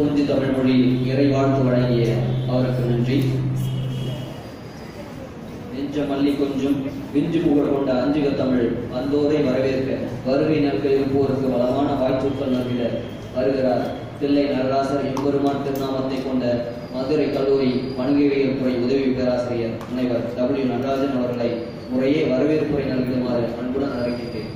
தூஞ்சி தமிழ் மொழி இறை வாழ்த்து வழங்கிய அவருக்கு நன்றி நெஞ்ச மல்லி கொஞ்சம் விஞ்சு புகழ் கொண்ட அஞ்சுக தமிழ் வந்தோரை வரவேற்க வருகை நல்க இருப்போருக்கு வளமான வாய்ச்சொற்கள் நல்கிட வருகிறார் தில்லை நடராசர் எம்பெருமான் திருநாமத்தை கொண்ட மதுரை கல்லூரி வணிகவியல் துறை உதவி பேராசிரியர் முனைவர் டபிள்யூ நடராஜன் அவர்களை முறையே வரவேற்புரை நல்கிடுமாறு அன்புடன் அழைக்கின்றேன்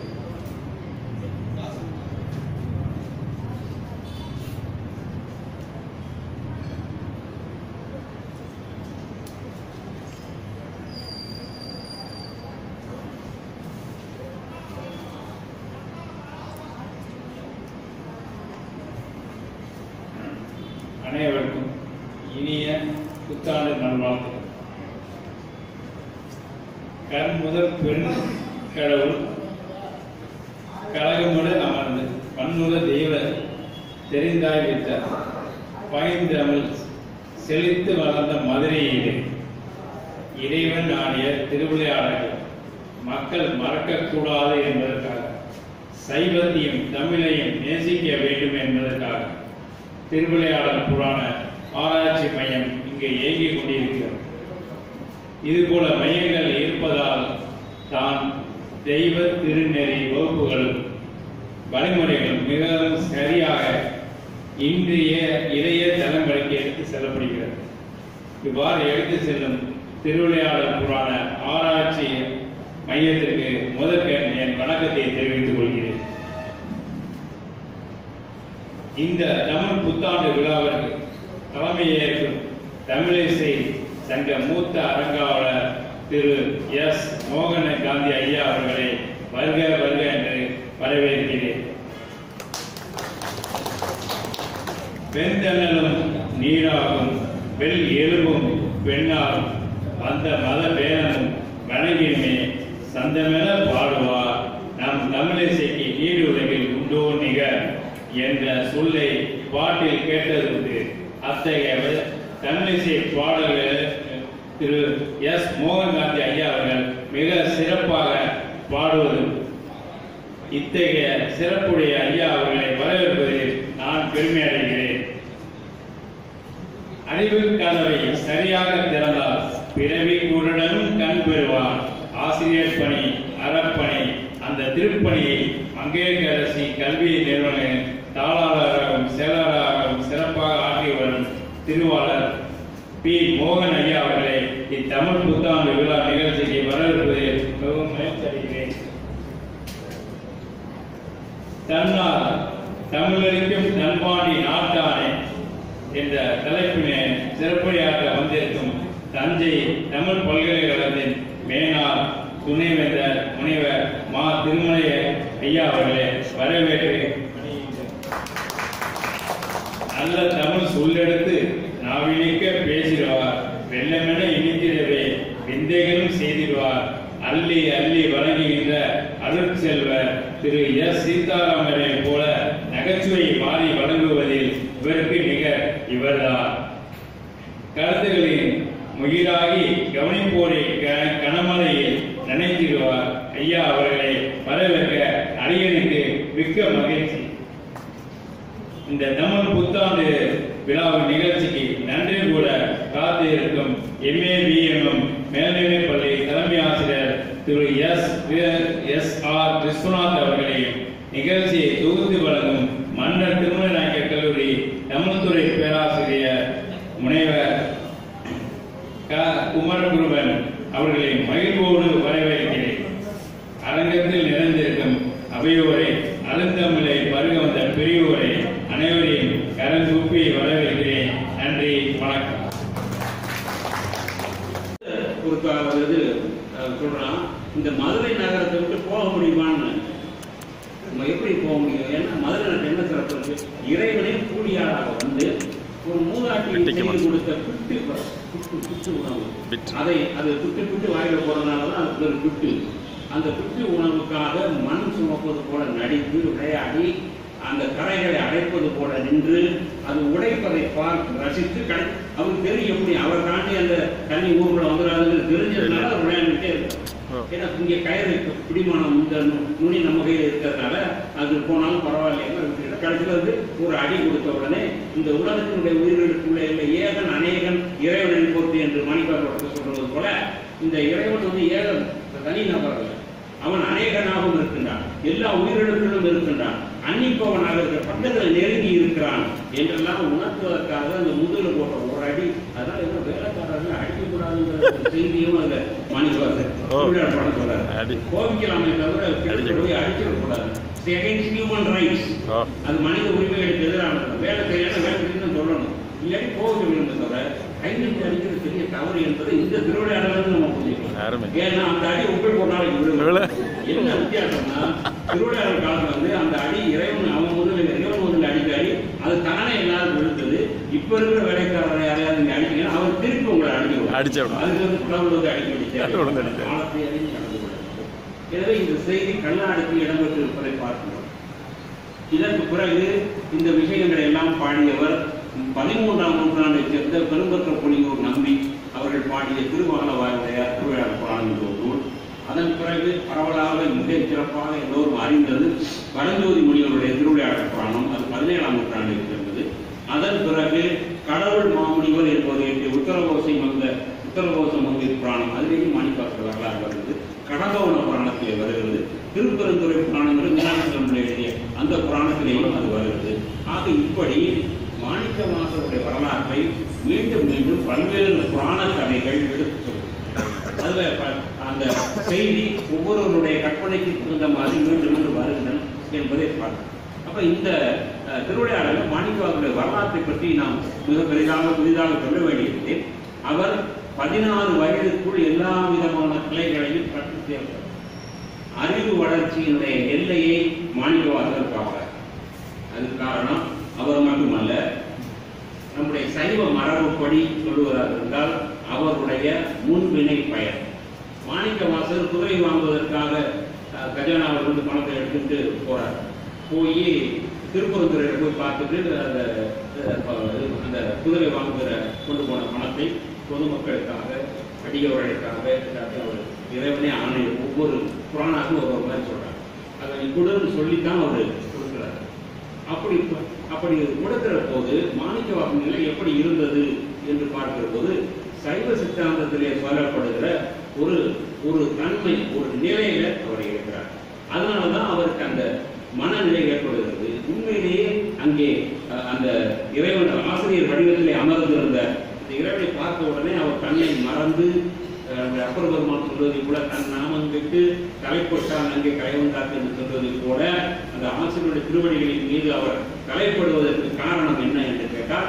அனைவருக்கும் இனிய புத்தாண்டு நல்வாழ்த்துக்கள் கண் முதல் பெண் கடவுள் கழகமுடன் அமர்ந்து பன்முக தெய்வ தெரிந்தாய் விட்டார் பாய்ந்தமிழ் செழித்து வளர்ந்த மதுரையிலே இறைவன் ஆடிய திருவிளையாடல்கள் மக்கள் மறக்கக்கூடாது என்பதற்காக சைவத்தையும் தமிழையும் நேசிக்க வேண்டும் என்பதற்காக திருவிளையாடல் புராண ஆராய்ச்சி மையம் இங்கே இயங்கிக் கொண்டிருக்கிறது இதுபோல மையங்கள் இருப்பதால் தான் தெய்வ திருநெறி வகுப்புகளும் வழிமுறைகள் மிகவும் சரியாக இன்றைய இளைய தலைமுறைக்கு எடுத்து செல்லப்படுகிறது இவ்வாறு எடுத்து செல்லும் திருவிளையாடல் புராண ஆராய்ச்சி மையத்திற்கு முதற்கண் என் வணக்கத்தை தெரிவித்துக் கொள்கிறேன் இந்த தமிழ் புத்தாண்டு விழாவிற்கு தலைமையேற்கும் தமிழிசை சங்க மூத்த அரங்காவலர் திரு எஸ் மோகன காந்தி ஐயா அவர்களை வருக வருக என்று வரவேற்கிறேன் வெண்தனலும் நீராகும் வெள் எலும்பும் பெண்ணாலும் அந்த மத பேரமும் வணங்கினுமே சந்தமென பாடுவார் நம் தமிழிசைக்கு நீடு உலகில் உண்டோ நிகர் என்ற சொல்லை பாட்டில் கேட்டதுண்டு அத்தகைய தமிழிசை பாடல்கள் திரு எஸ் மோகன் காந்தி ஐயா அவர்கள் மிக சிறப்பாக பாடுவது இத்தகைய சிறப்புடைய ஐயா அவர்களை வரவேற்பதில் நான் பெருமை அடைகிறேன் அறிவு கதவை சரியாக திறந்தால் பிறவி குருடனும் கண் பெறுவான் ஆசிரியர் பணி அறப்பணி அந்த திருப்பணியை மங்கையரசி கல்வி நிறுவன தாளாளராகவும் செயலாளராகவும் சிறப்பாக ஆற்றி வரும் திருவாளர் பி மோகன் ஐயா அவர்களை இத்தமிழ் புத்தாண்டு விழா நிகழ்ச்சிக்கு வரவேற்பதில் மிகவும் மகிழ்ச்சி அடைகிறேன் தன்னார் தமிழருக்கும் தன்பாண்டி நாட்டானே என்ற தலைப்பினை சிறப்புரையாற்ற வந்திருக்கும் தஞ்சை தமிழ் பல்கலைக்கழகத்தின் மேனார் துணைவேந்தர் முனைவர் மா திருமலை ஐயா அவர்களை வரவேற்று நல்ல தமிழ் சொல்லெடுத்து நாவினிக்க பேசிடுவார் வெள்ளமென இனித்திடவே விந்தைகளும் செய்திடுவார் அள்ளி அள்ளி வழங்குகின்ற அருட்செல்வர் திரு எஸ் சீதாராமரை போல நகைச்சுவை மாறி வழங்குவதில் இவருக்கு நிகர் இவர்தான் கருத்துகளின் முகிலாகி கவனிப்போரை க- கனமழையில் நினைத்திடுவார் ஐயா அவர்களை வரவேற்க அரியனுக்கு மிக்க மகிழ்ச்சி இந்த தமிழ் புத்தாண்டு விழாவின் நிகழ்ச்சிக்கு நன்றி கூட காத்து இருக்கும் எம்ஏ பிஎம்எம் மேல்நிலைப் பள்ளி தலைமை ஆசிரியர் திரு எஸ் எஸ் ஆர் விஸ்வநாத் அவர்களையும் நிகழ்ச்சியை தொகுத்து வழங்கும் மன்னர் திருமணநாயக்க கல்லூரி தமிழ்துறை பேராசிரியர் முனைவர் க குமரகுருவன் அவர்களை மகிழ்வோடு வரவேற்கிறேன் அரங்கத்தில் நிறைந்திருக்கும் அவையோரை அருந்தமிழை பருக வந்த பெரியோரை அனைவரையும் கரந்தூப்பி வரவேற்கிறேன் நன்றி வணக்கம் ஒரு க- ஒரு இது அஹ், சொல்றான் இந்த மதுரை நகரத்தை விட்டு போக முடியுமான்னு நம்ம எப்படி போக முடியும் ஏன்னா மதுரை நகரம் என்ன சிறப்பு இருக்கு இறைவனே கூலியாளாக வந்து ஒரு மூதாட்டி செய்து கொடுத்த பிட்டு ப- பிட்டு பிட்டு உணவு அதை அது பிட்டு பிட்டு வாயில போறதுனால தான் அது பேர் பிட்டு அந்த பிட்டு உணவுக்காக மண் சுமப்பது போல நடித்து விளையாடி அந்த கரைகளை அடைப்பது போல நின்று அது உடைப்பதை பார்த்து ரசித்து கடை அவருக்கு தெரியும் எப்படி அவர் தாண்டி அந்த தண்ணி ஊருக்குள்ள வந்துடாதுன்னு தெரிஞ்சதுனால அவர் விளையாண்டுட்டே இருக்கார் ஏன்னா இங்கே கயிறு பிடிமானம் இந்த நு- நுனி நம்ம கையில் இருக்கிறதுனால அது போனாலும் பரவாயில்லைன்னு விட்டுக்கிட்டு கடைசியில் வந்து ஒரு அடி கொடுத்த உடனே இந்த உலகத்தினுடைய உயிர்களுக்குள்ள இல்லை ஏகன் அநேகன் இறைவனின் பொறுத்து என்று மாணிக்காக சொல்றது போல இந்த இறைவன் வந்து ஏகன் தனி நபர் அல்ல அவன் அநேகனாகவும் இருக்கின்றான் எல்லா உயிரிழப்பிலும் இருக்கின்றான் அன்னிப்பவனாக இருக்கிற பக்கத்தில் நெருங்கி இருக்கிறான் என்றெல்லாம் உணர்த்துவதற்காக அந்த முதல்ல போட்ட ஒரு அடி அதனால என்ன வேலைக்காரர்கள் அடிக்கக்கூடாதுங்கிற ஒரு செய்தியும் அந்த மாணிக்கவாசர் தொழிலாளர் படம் சொல்றாரு அடி. கோபிக்கலாமே தவிர கிட்ட போய் அடிச்சிடக்கூடாது செகண்ட் ஹியூமன் ரைட்ஸ் ஆ. அது மனித உரிமைகளுக்கு எதிரானது வேலை செய்யணும் வேலை செய்யணும் சொல்லணும் இல்லாட்டி கோவிக்க வேண்டும் தவிர கைநீட்டி அடிக்கிறது பெரிய தவறு என்பதை இந்த திருவிளையாடலிருந்து நம்ம புரிஞ்சுக்கலாம் அருமை. ஏன்னா அந்த அடி உங்கள் ஒரு நாளைக்கு விழு. விழும் என்ன வித்தியாசம்னா திருவிளையாடல் காலத்துல வந்து அந்த அடி இறைவன் அவன் முதல்ல இறைவன் முதல்ல அடிக்க அடி அது தானே எல்லாரும் விழுந்தது இப்ப இருக்கிற வேலைக்காரரை யாரையாவது நீங்க அடிக்கீங்கன்னா அவர் திருப்பி உங்களை அடிக்க அடிச்சு விடும். அதுக்கு வந்து புலம்பு வந்து அடிக்க வேண்டிய விழுந்து அடிக்க. காலத்தை அறிஞ்சு நடந்து கொள்ள எனவே இந்த செய்தி கண்ணாடிக்கு இடம்பெற்றிருப்பதை பார்க்கிறோம் இதற்கு பிறகு இந்த விஷயங்களை எல்லாம் பாடியவர் பதிமூன்றாம் நூற்றாண்டைச் சேர்ந்த பெரும்பற்ற புலியூர் நம்பி அவர்கள் பாடிய திருவாலவாயுடைய திருவிழார் புராணம் என்ற ஒரு நூல் அதன் பிறகு பரவலாக மிக சிறப்பாக எல்லோரும் அறிந்தது பரஞ்சோதி முனிவருடைய திருவிளையாடல் புராணம் அது பதினேழாம் நூற்றாண்டைச் சேர்ந்தது அதன் பிறகு கடவுள் மாமுனிவர் என்பது என்று உத்தரகோசை வந்த உத்தரகோச மந்திர் புராணம் அதிலேயும் மாணிக்காசர் வரலாறு வருகிறது கடகோண புராணத்திலே வருகிறது திருப்பெருந்துறை புராணங்கள் மீனாட்சி எழுதிய அந்த புராணத்திலேயும் அது வருகிறது ஆக இப்படி மாணிக்க மாசருடைய வரலாற்றை மீண்டும் மீண்டும் பல்வேறு புராண கதைகள் எடுத்துச் சொல்லும் அதுல ப- அந்த செய்தி ஒவ்வொருவருடைய கற்பனைக்கு தகுந்த மாதிரி மீண்டும் மீண்டும் வருகின்றன என்பதை பார்க்கிறோம் அப்ப இந்த அஹ், திருவிளையாடல மாணிக்கவாசருடைய வரலாற்றை பற்றி நாம் மிக பெரிதாக புதிதாக சொல்ல வேண்டியது அவர் பதினாறு வயதுக்குள் எல்லா விதமான கிளைகளையும் கற்று சேர்ந்தார் அறிவு வளர்ச்சியினுடைய எல்லையை மாணிக்கவாசகர் பார்ப்பார் அதுக்கு காரணம் அவர் மட்டுமல்ல நம்முடைய சைவ மரபுப்படி சொல்லுவதாக இருந்தால் அவருடைய முன்வினை பயன் மாணிக்க வாசகர் குதிரை வாங்குவதற்காக அஹ், கஜானாவில் இருந்து பணத்தை எடுத்துட்டு போறார் போய் திருப்பரந்துரையில போய் பார்த்துட்டு அந்த அஹ், ப- அந்த குதிரை வாங்குகிற கொண்டு போன பணத்தை பொதுமக்களுக்காக அடியவர்களுக்காக எல்லாத்தையும் அவர் இறைவனே ஆணை ஒவ்வொரு புராணாக்கும் ஒவ்வொரு மாதிரி சொல்றாங்க அதை நீ கொடுன்னு சொல்லித்தான் அவர் கொடுக்குறாரு அப்படி அப்படி கொடுக்கிற போது மாணிக்கவாசன் நிலை எப்படி இருந்தது என்று பார்க்கிற போது சைவ சித்தாந்தத்திலே சொல்லப்படுகிற ஒரு ஒரு தன்மை ஒரு நிலையில அவர் இருக்கிறார் அதனாலதான் அவருக்கு அந்த மனநிலை ஏற்படுகிறது உண்மையிலேயே அங்கே அஹ், அந்த இறைவன் ஆசிரியர் வடிவத்திலே அமர்ந்திருந்த இந்த இறைவனை பார்த்த உடனே அவர் தன்னை மறந்து அஹ், அந்த அப்பர் பெருமான் சொல்வதை கூட தன் நாமம் விட்டு தலைப்பட்டால் அங்கே கலைவந்தாக்கு என்று சொல்வதை போல அந்த ஆசிரியருடைய திருவடிகளின் மீது அவர் தலைப்படுவதற்கு காரணம் என்ன என்று கேட்டால்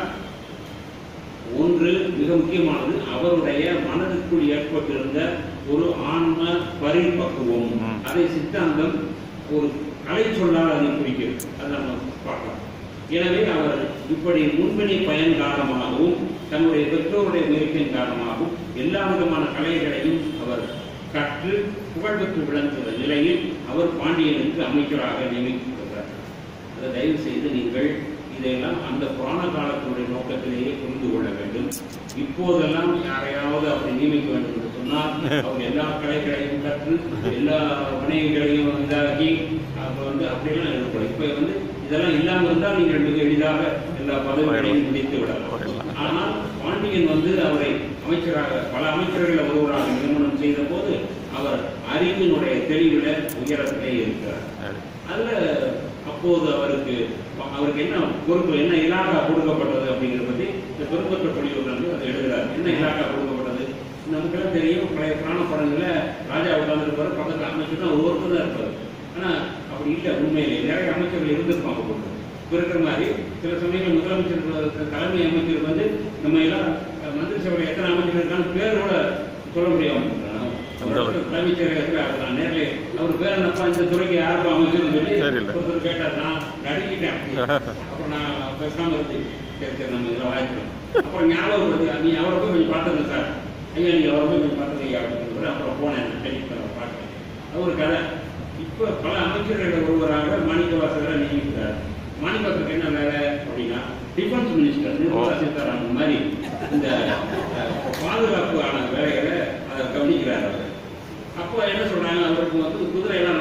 ஒன்று மிக முக்கியமானது அவருடைய மனதுக்குள் ஏற்பட்டிருந்த ஒரு ஆன்ம பரிபக்குவம் ம். அதை சித்தாந்தம் ஒரு கலை சொல்லால் அதை குறிக்கிறது அதை நம்ம பார்க்கலாம் எனவே அவர் இப்படி முன்பினை பயன் காரணமாகவும் தன்னுடைய பெற்றோருடைய முயற்சியின் காரணமாகவும் எல்லா விதமான கலைகளையும் அவர் கற்று புகழ்பெற்று விளங்குகிற நிலையில் அவர் பாண்டியனுக்கு அமைச்சராக நியமிக்கப்படுகிறார் அதை தயவு செய்து நீங்கள் இதையெல்லாம் அந்த புராண காலத்தினுடைய நோக்கத்திலேயே புரிந்து கொள்ள வேண்டும் இப்போதெல்லாம் யாரையாவது அப்படி நியமிக்க வேண்டும் என்று சொன்னால் அவர் எல்லா கலைகளையும் கற்று எல்லா வணிகங்களையும் இதாகி அப்புறம் வந்து அப்படியெல்லாம் இருக்கக்கூடாது இப்போ வந்து இதெல்லாம் இல்லாமல் இருந்தால் நீங்கள் மிக எளிதாக எல்லா பதவிகளையும் முடித்து விடலாம் ஆனால் பாண்டியன் வந்து அவரை அமைச்சராக பல அமைச்சர்களை ஒருவராக நியமனம் செய்த போது அவர் அறிவினுடைய தெளிவில உயரத்திலே இருக்கிறார் அதுல அப்போது அவருக்கு அவருக்கு என்ன பொறுப்பு என்ன இலாக்கா கொடுக்கப்பட்டது அப்படிங்கிறத பத்தி இந்த பெரும்பற்ற பொழியூர் வந்து அதை எழுதுறாரு என்ன இலாக்கா கொடுக்கப்பட்டது நமக்கெல்லாம் தெரியும் பழைய புராண படங்கள்ல ராஜா உட்கார்ந்து இருப்பாரு பக்கத்துல அமைச்சர் தான் ஒவ்வொருத்தரும் தான் இருப்பாரு ஆனா அப்படி இல்லை உண்மையிலே நிறைய அமைச்சர்கள் இருந்திருப்பாங்க போட்டு இப்ப இருக்கிற மாதிரி சில சமயங்கள் முதலமைச்சர் தலைமை அமைச்சர் வந்து நம்ம எல்லாம் அஹ், மந்திரி சபையில் எத்தனை அமைச்சர் இருக்கான்னு பேரோட சொல்ல முடியாம அந்த அளவுக்கு. தலைமைச் செயலகத்தில் அவர் நேரில் அவர் பேர் என்னப்பா இந்த துறைக்கு யாருப்பா அமைச்சர்னு சொல்லி தெரியல. ஒருத்தர் கேட்டார் நான் நடுக்கிட்டேன் அப்புறம் நான் பேசாம இருந்து சரி சரி நம்ம இதில் வாய்க்கிறோம் அப்புறம் ஞாபகம் வருது நீ அவரை போய் கொஞ்சம் பார்த்துங்க சார் ஐயா நீங்க அவரை போய் கொஞ்சம் பார்த்துங்க ஐயா அப்படின்னு சொல்லி அப்புறம் போனேன் டெலிட் பண்ண பார்த்தேன் அது ஒரு கதை இப்போ பல அமைச்சர்கள் ஒருவராக மாணிக்க வாசகரை நியமிக்கிறார் மாணிக்க வாசகருக்கு என்ன வேலை அப்படின்னா டிஃபென்ஸ் மினிஸ்டர் நிர்மலா சீதாராமன் மாதிரி இந்த அஹ், பாதுகாப்பு ஆன வேலைகளை அதை கவனிக்கிறார் அவர் அப்போ என்ன சொல்றாரு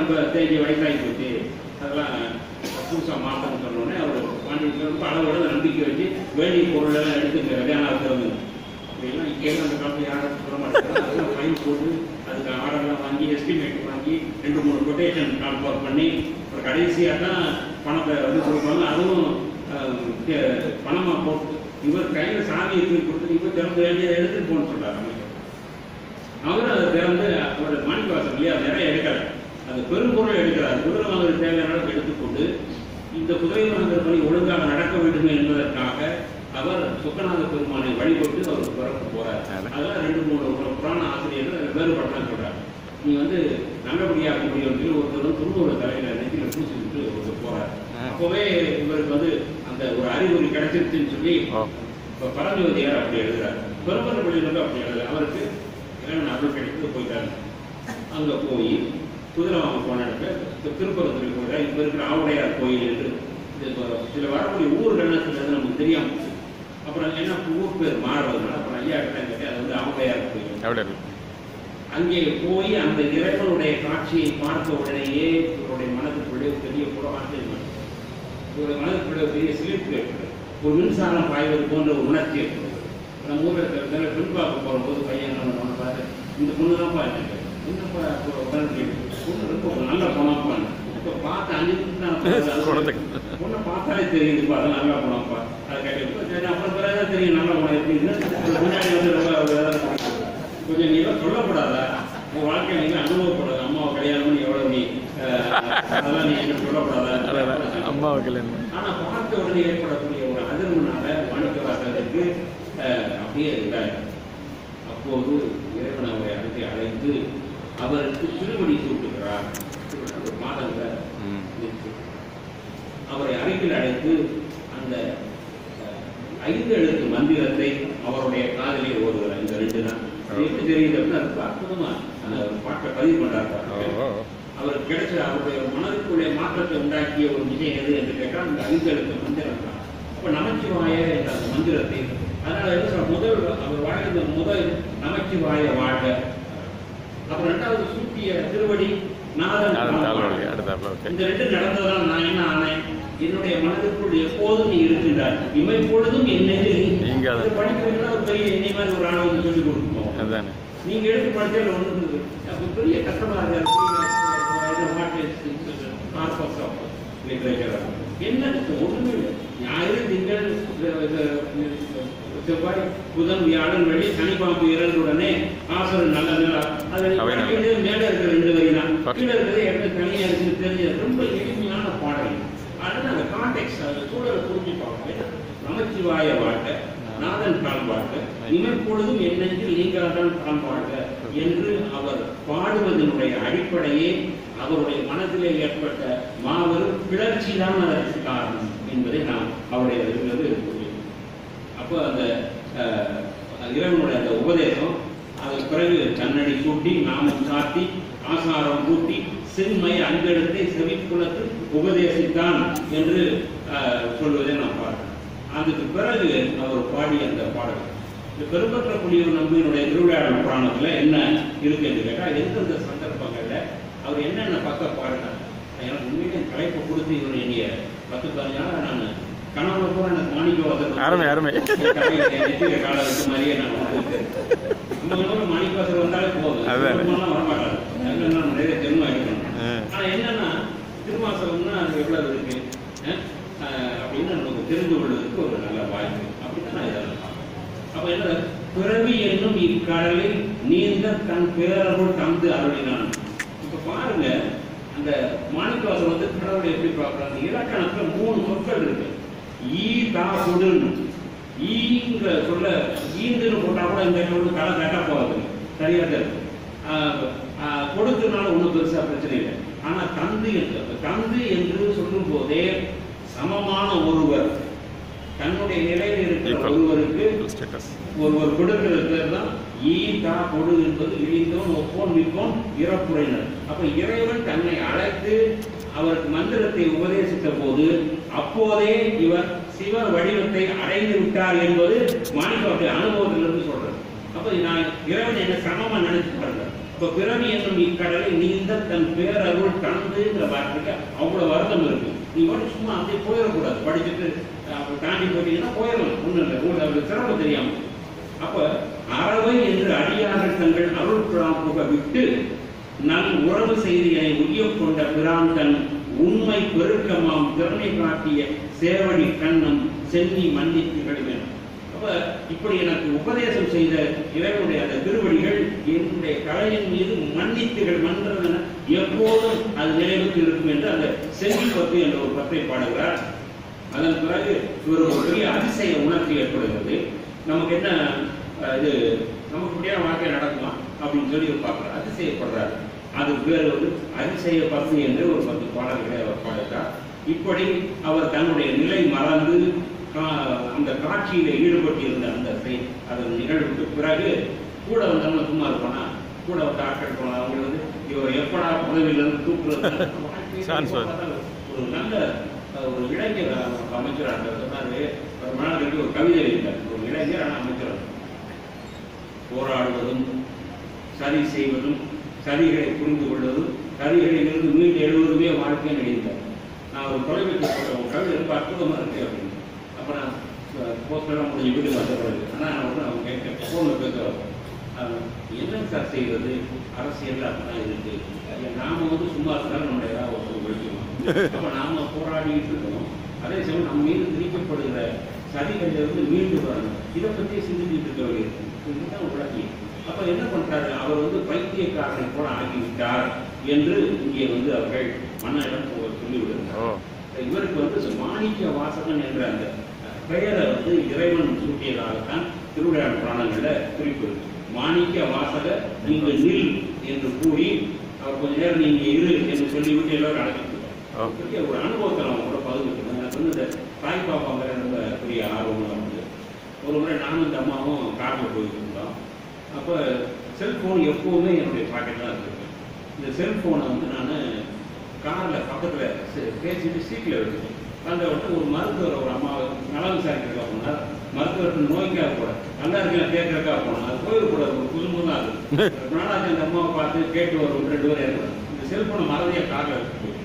ரொம்ப தேஞ்ச வயசாகி போச்சு அதெல்லாம் புதுசாக மாற்றம்னு சொன்னோடனே அவர் பாண்டியன் ரொம்ப அளவோட நம்பிக்கை வச்சு வேண்டிய பொருள் எல்லாம் எடுத்து கல்யாணம் ஆகிறது இதெல்லாம் இங்கே அந்த காலத்தில் யாரும் சொல்ல மாட்டாங்க அதெல்லாம் ஃபைன் போட்டு அதுக்கு ஆர்டர்லாம் வாங்கி எஸ்டிமேட் வாங்கி ரெண்டு மூணு கொட்டேஷன் ட்ரான்ஸ்ஃபர் பண்ணி அப்புறம் கடைசியாக தான் பணத்தை வந்து கொடுப்பாங்க அதுவும் அஹ், கே- பணமா போட்டு இவர் கையில் சாமியை தூக்கி கொடுத்து இவர் திறந்து வேண்டியதை எடுத்துட்டு போன்னு சொல்றாரு அமைச்சர் அவரும் அதை திறந்து அவரோட மாணிக்கவாசம் இல்லையா அது நிறைய எடுக்கல அந்த பெரும்பொருள் எடுக்கிறார் குதிரை வாங்குற தேவையான அளவுக்கு எடுத்துக்கொண்டு இந்த குதிரை வாங்குற பணி ஒழுங்காக நடக்க வேண்டும் என்பதற்காக அவர் சுக்கநாத பெருமானை வழிபட்டு அவர் பிறக்க போறார் அதெல்லாம் ரெண்டு மூணு புர- புராண ஆசிரியர்கள் அதில் வேறுபட்டலாம் சொல்றாரு நீ வந்து நல்லபடியாக முடியும் சொல்லி ஒருத்தர் துருவோட தலையில நெத்தியில பூசிக்கிட்டு ஒருத்தர் போறார் அப்பவே இவருக்கு வந்து அந்த ஒரு அறிகுறி கிடைச்சிருச்சுன்னு சொல்லி இப்ப பரஞ்சோதியார் அப்படி எழுதுறார் பெருமர் பள்ளியிலிருந்து அப்படி எழுதுறாரு அவருக்கு இறைவன் அருள் கிடைத்து போயிட்டாரு அங்க போய் குதிரை வாங்க போன இடத்துல இப்ப திருப்பரத்தில் கோயில் இப்ப இருக்கிற ஆவுடையார் கோயில் என்று இது இப்ப சில வரக்கூடிய ஊர்கள் என்ன நமக்கு தெரியாம போச்சு. அப்புறம் என்ன ஊர் பேர் மாறுவதனால அப்புறம் ஐயா கிட்ட கேட்டு அது வந்து ஆவுடையார் கோயில் அப்படி இருக்கு அங்கே போய் அந்த இறைவனுடைய காட்சியை பார்த்த உடனேயே இவருடைய மனதுக்குள்ளே ஒரு பெரிய புறவாசல் இவருடைய மனதுக்குள்ளே ஒரு பெரிய சிலிர்ப்பு ஏற்படுது ஒரு மின்சாரம் பாய்வது போன்ற ஒரு உணர்ச்சி ஏற்படுது நம்ம ஊரில் இருக்கிற பெண் பார்க்க போகும்போது பையன் என்ன பண்ணுவாங்க பார்த்து இந்த பொண்ணு தான்ப்பா எனக்கு என்னப்பா இப்போ உடனே பொண்ணு ரொம்ப ஒரு நல்ல பொண்ணாப்பா இப்போ பார்த்து அஞ்சு நிமிஷம் தான் பார்த்து குணத்துக்கு. அது பொண்ணை பார்த்தாலே தெரியுதுப்பா அது நல்ல பொண்ணாப்பா அதை கேட்டு சரி அப்புறம் பிறகு தெரியும் நல்ல பொண்ணு எப்படின்னு அது முன்னாடி வந்து ரொம்ப வேலை கொஞ்சம் நீ எல்லாம் சொல்லப்படாதா உன் வாழ்க்கையில நீங்க அனுபவப்படாத அம்மாவை கல்யாணம் பண்ணி எவ்வளவு நீ அஹ், அதெல்லாம் நீ என்ன சொல்லப்படாதா அதான் அம்மாவுக்கு இல்லைன்னு ஆனா பார்த்த உடனே ஏற்படக்கூடிய ஒரு அதிர்வுனால மாணிக்கவாசகருக்கு அஹ், அப்படியே இருந்தார் அப்போது இறைவன் அவரை அழைத்து அழைத்து அவருக்கு திருவடி சூட்டுகிறார் ஒரு மாதங்க ம். அவரை அருகில் அழைத்து அந்த அஹ், ஐந்து எழுத்து மந்திரத்தை அவருடைய காதலில் ஓதுகிறார் இந்த ரெண்டு தான் இது எப்படி தெரியுது அப்படின்னா அது அற்புதமா அந்த பாட்டை பதிவு ஓ பண்றாரு ஓ. அவருக்கு கிடைச்ச அவருடைய மனதுக்குள்ளே மாற்றத்தை உண்டாக்கிய ஒரு விஷயம் எது என்று கேட்டால் அந்த ஐந்தெழுத்து மந்திரம் தான் அப்ப நமச்சிவாய என்ற அந்த மந்திரத்தை அதனால என்ன சொல்ற முதல் அவர் வாழ்ந்த முதல் நமச்சிவாய வாழ்க அப்புறம் ரெண்டாவது சூட்டிய திருவடி நாதன் அது தாழ் தாழ்வழி வாழ்க. அடுத்தாப்புல ஓகே இந்த ரெண்டு நடந்ததால் நான் என்ன ஆனேன் என்னுடைய மனதுக்குள் எப்போதும் நீ இருக்கின்றாய் இமை பொழுதும் என்னை நீங்க அதை- படிக்கிறீங்கன்னா ஒரு பெரிய என்னை மாதிரி ஒரு ஆணவம் சொல்லி கொடுக்கணும் அதானே நீங்க எடுத்து படிச்சதுல ஒண்ணு அப்ப பெரிய கஷ்டமா இருக்கு என்ன இருக்கு? ஒண்ணுமே இல்லை ஞாயிறு திங்கள் செவ்வாய் புதன் வியாழன் வெள்ளி சனிப்பாம்பு இறந்துடனே ஆசரன் நல்ல நிலா அது அவை நல்ல. படிக்கிறது மேல இருக்கிற ரெண்டு வரி தான் Okay. கீழே இருக்கிறது எப்படி தனியா இருக்குன்னு தெரிஞ்சது ரொம்ப எளிமையான பாடல் அதனால அந்த கான்டெக்ட் அந்த சூழலை புரிஞ்சுப்பாங்க நமச்சிவாய வாழ்க்கை நாதன் கால் வாழ்க இமைப்பொழுதும் என் நெஞ்சில் நீங்காதான் கால் வாழ்க என்று அவர் பாடுவதனுடைய அடிப்படையே அவருடைய மனதிலே ஏற்பட்ட மாபெரும் கிளர்ச்சி தான் அதற்கு காரணம் என்பதை நாம் அவருடைய இதிலிருந்து புரியும் அப்போ அந்த அஹ், இறைவனுடைய அந்த உபதேசம் அதன் பிறகு கண்ணடி சூட்டி நாமம் சாத்தி ஆசாரம் கூட்டி செம்மை அங்கெடுத்தை செவிக்குலத்து உபதேசித்தான் என்று அஹ், சொல்வதை நாம் பார்க்கிறோம் அதுக்கு பிறகு அவர் பாடிய அந்த பாடல் இந்த பெரும்பற்ற புலியூர் நம்பியினுடைய திருவிழாடல் புராணத்துல என்ன இருக்கு என்று கேட்டா எந்தெந்த சந்தர்ப்பங்கள்ல அவர் என்னென்ன பக்க பாடினார் எனக்கு உண்மையிலே தலைப்பு கொடுத்து இவர் என்னைய பத்து பதினஞ்சு நாளா நான் கனவுல கூட எனக்கு மாணிக்கவாசர் அருமை, அருமை. நெத்தியில கால வச்ச மாதிரியே நான் வந்து நம்ம ஊர்ல மாணிக்கவாசர் வந்தாலே போதும் அதானே. திருமணம்லாம் வரமாட்டாரு அதெல்லாம் நான் நிறைய ஜென்மம் எடுக்கணும் ஆ. ஆனா என்னன்னா திருமாசலம்னா அது எவ்வளவு இருக்கு அஹ், அஹ், அப்படின்னு நமக்கு தெரிந்து கொள்வதற்கு ஒரு நல்ல வாய்ப்பு அப்படின்னு நான் இதெல்லாம் பார்க்கிறேன். அப்ப என்ன பிறவி என்னும் இக்கடலில் நீந்த தன் பேரருள் தந்து அருளினான் இப்ப பாருங்க அந்த மாணிக்கவாசம் வந்து கடவுளை எப்படி பார்க்கறாங்க இலக்கணத்துல மூணு சொற்கள் இருக்கு ஈ தா கொடுன்னு ஈங்கிற சொல்ல ஈந்துன்னு போட்டா கூட இந்த இடத்துல களை கட்ட போகாது சரியா தான் இருக்கு ஆஹ் ஆஹ் கொடுத்தனால ஒண்ணும் பெருசா பிரச்சனை இல்லை ஆனா தந்து என்று அந்த தந்து என்று சொல்லும் போதே சமமான ஒருவர் தன்னுடைய நிலையில் இருக்கிற Equal. ஒருவருக்கு ஸ்டேட்டஸ் ஒருவர் கொடுக்கிறது பேர் தான் ஈ தா கொடு என்பது இழிந்தோன் ஒப்போன் மிக்கோன் இறப்புரையினர் அப்ப இறைவன் தன்னை அழைத்து அவருக்கு மந்திரத்தை உபதேசித்த போது அப்போதே இவர் சிவ வடிவத்தை அடைந்து விட்டார் என்பது மாணிக்கவாவுடைய அனுபவத்திலிருந்து சொல்றது அப்ப நான் இறைவன் என்ன சமமா நினைச்சு பாருங்க இப்ப பிறவி என்னும் இக்கடலை நீந்த தன் பேரருள் கலந்துங்கிற வார்த்தைக்கு அவ்வளவு அர்த்தம் இருக்கு நீ மட்டும் சும்மா அப்படியே போயிடக்கூடாது படிச்சுட்டு அஹ், அப்படி தாண்டி போயிட்டீங்கன்னா போயிடலாம் ஒண்ணும் இல்லை உங்களுக்கு அவருக்கு சிரமம் தெரியாம அப்ப அறவை என்று அடியார்கள் தங்கள் அருள் பிரான் புக விட்டு நல் உறவு செய்தியை உய்யக் கொண்ட பிரான் தன் உண்மை பெருக்கமாம் திறனை காட்டிய சேவடி கண்ணம் சென்னி மன்னித்து கடுவேன் அப்ப இப்படி எனக்கு உபதேசம் செய்த இறைவனுடைய அந்த திருவடிகள் என்னுடைய கலையின் மீது மன்னித்துகள் மன்றதென எப்போதும் அது நினைவுக்கு இருக்கும் என்று அந்த சென்னி பத்து என்ற ஒரு பத்தை பாடுகிறார் அதன் பிறகு இவர் ஒரு பெரிய அதிசய உணர்ச்சி ஏற்படுகிறது நமக்கு என்ன அஹ், இது நமக்கு இப்படியான வாழ்க்கை நடக்குமா அப்படின்னு சொல்லி இவர் பார்க்கிறார் அதிசயப்படுறார் அது பேர் வந்து அதிசய பத்து என்று ஒரு பத்து பாடல்களை அவர் பாடுகிறார் இப்படி அவர் தன்னுடைய நிலை மறந்து கா- அந்த காட்சியில ஈடுபட்டிருந்த அந்த செய்- அதன் நிகழ்வுக்கு பிறகு கூட வந்தவங்க சும்மா இருப்பானா கூட வந்து ஆட்கள் போனா அவங்க வந்து இவர் எப்படா பதவியிலிருந்து தூக்குறது Chance வருது. ஒரு நல்ல அஹ், ஒரு இளைஞர் அவர் அமைச்சராக சொன்னாரு ஒரு நாள் கழிச்சு ஒரு கவிதை எழுதினார் ஒரு இளைஞர் ஆனால் அமைச்சர் போராடுவதும் சரி செய்வதும் சரிகளை புரிந்து கொள்வதும் சரிகளிலிருந்து மீண்டு எழுவதுமே வாழ்க்கைன்னு எழுதினார் நான் ஒரு தொலைபேசி போட்ட ஒரு கவிதை ரொம்ப அற்புதமா இருக்கு அப்படின்னு அப்ப நான் போஸ்டெல்லாம் முடிஞ்சு வீட்டுக்கு வந்த பிறகு ஆனால் நான் வந்து அவங்க கேட்க ஃபோனில் பேசுகிறோம் என்ன சார் செய்வது அரசியல் அப்படிதான் இருக்கு ஐயா, நாம வந்து சும்மா இருந்தாலும் நம்ம ஏதாவது ஒருத்தர் ஒழிக்கணும் அப்ப நாம போராடிட்டு இருக்கோம் அதே சமயம் நம்ம மீது திணிக்கப்படுகிற சதிகளிலிருந்து மீண்டு வரணும் இதை பத்தி சிந்திச்சுட்டு இருக்க வேண்டியது இதுதான் உலகி அப்ப என்ன பண்றாரு அவர் வந்து பைத்தியக்காரனை போல ஆகிவிட்டார் என்று இங்கே வந்து அவர்கள் மன்னரிடம் சொல்லிவிடுகிறார் ஓ இவருக்கு வந்து இந்த மாணிக்க வாசகன் என்ற அந்த பெயரை வந்து இறைவன் சூட்டியதாகத்தான் திருவிழா புராணங்கள்ல குறிப்பு இருக்கு மாணிக்க வாசக நீங்க நில் என்று கூறி அவர் கொஞ்ச நேரம் நீங்க இரு என்று சொல்லிவிட்டு எல்லாரும் அழைச்சிட்டு ஓ. பெரிய ஒரு அனுபவத்தை அவங்க கூட பகிர்ந்துக்கணும் எனக்கு வந்து இந்த தாய் பாப்பா மேல ரொம்ப பெரிய ஆர்வம் வந்து ஒரு முறை நானும் இந்த அம்மாவும் காரில் போயிட்டு இருந்தோம் அப்போ செல்போன் எப்பவுமே என்னுடைய பாக்கெட்டில் இருக்கு இந்த செல்போனை வந்து நான் காரில் பக்கத்தில் பேசிட்டு சீட்டில் வச்சுட்டேன் அந்த உடனே ஒரு மருத்துவர் ஒரு அம்மா நலம் விசாரிக்கிறக்கா போனார் மருத்துவர்கிட்ட நோய்க்காக போட நல்லா இருக்கா கேட்கறக்கா போனோம் அது போயிடக்கூடாது ஒரு குடும்பம் தான் அது ரொம்ப நாளாச்சு அந்த அம்மாவை பார்த்து கேட்டு வரும் ரெண்டு பேரும் இருக்கிறோம் இந்த செல்போனை மறதியாக காரில் வச்சுட்டு போயிட்டேன்.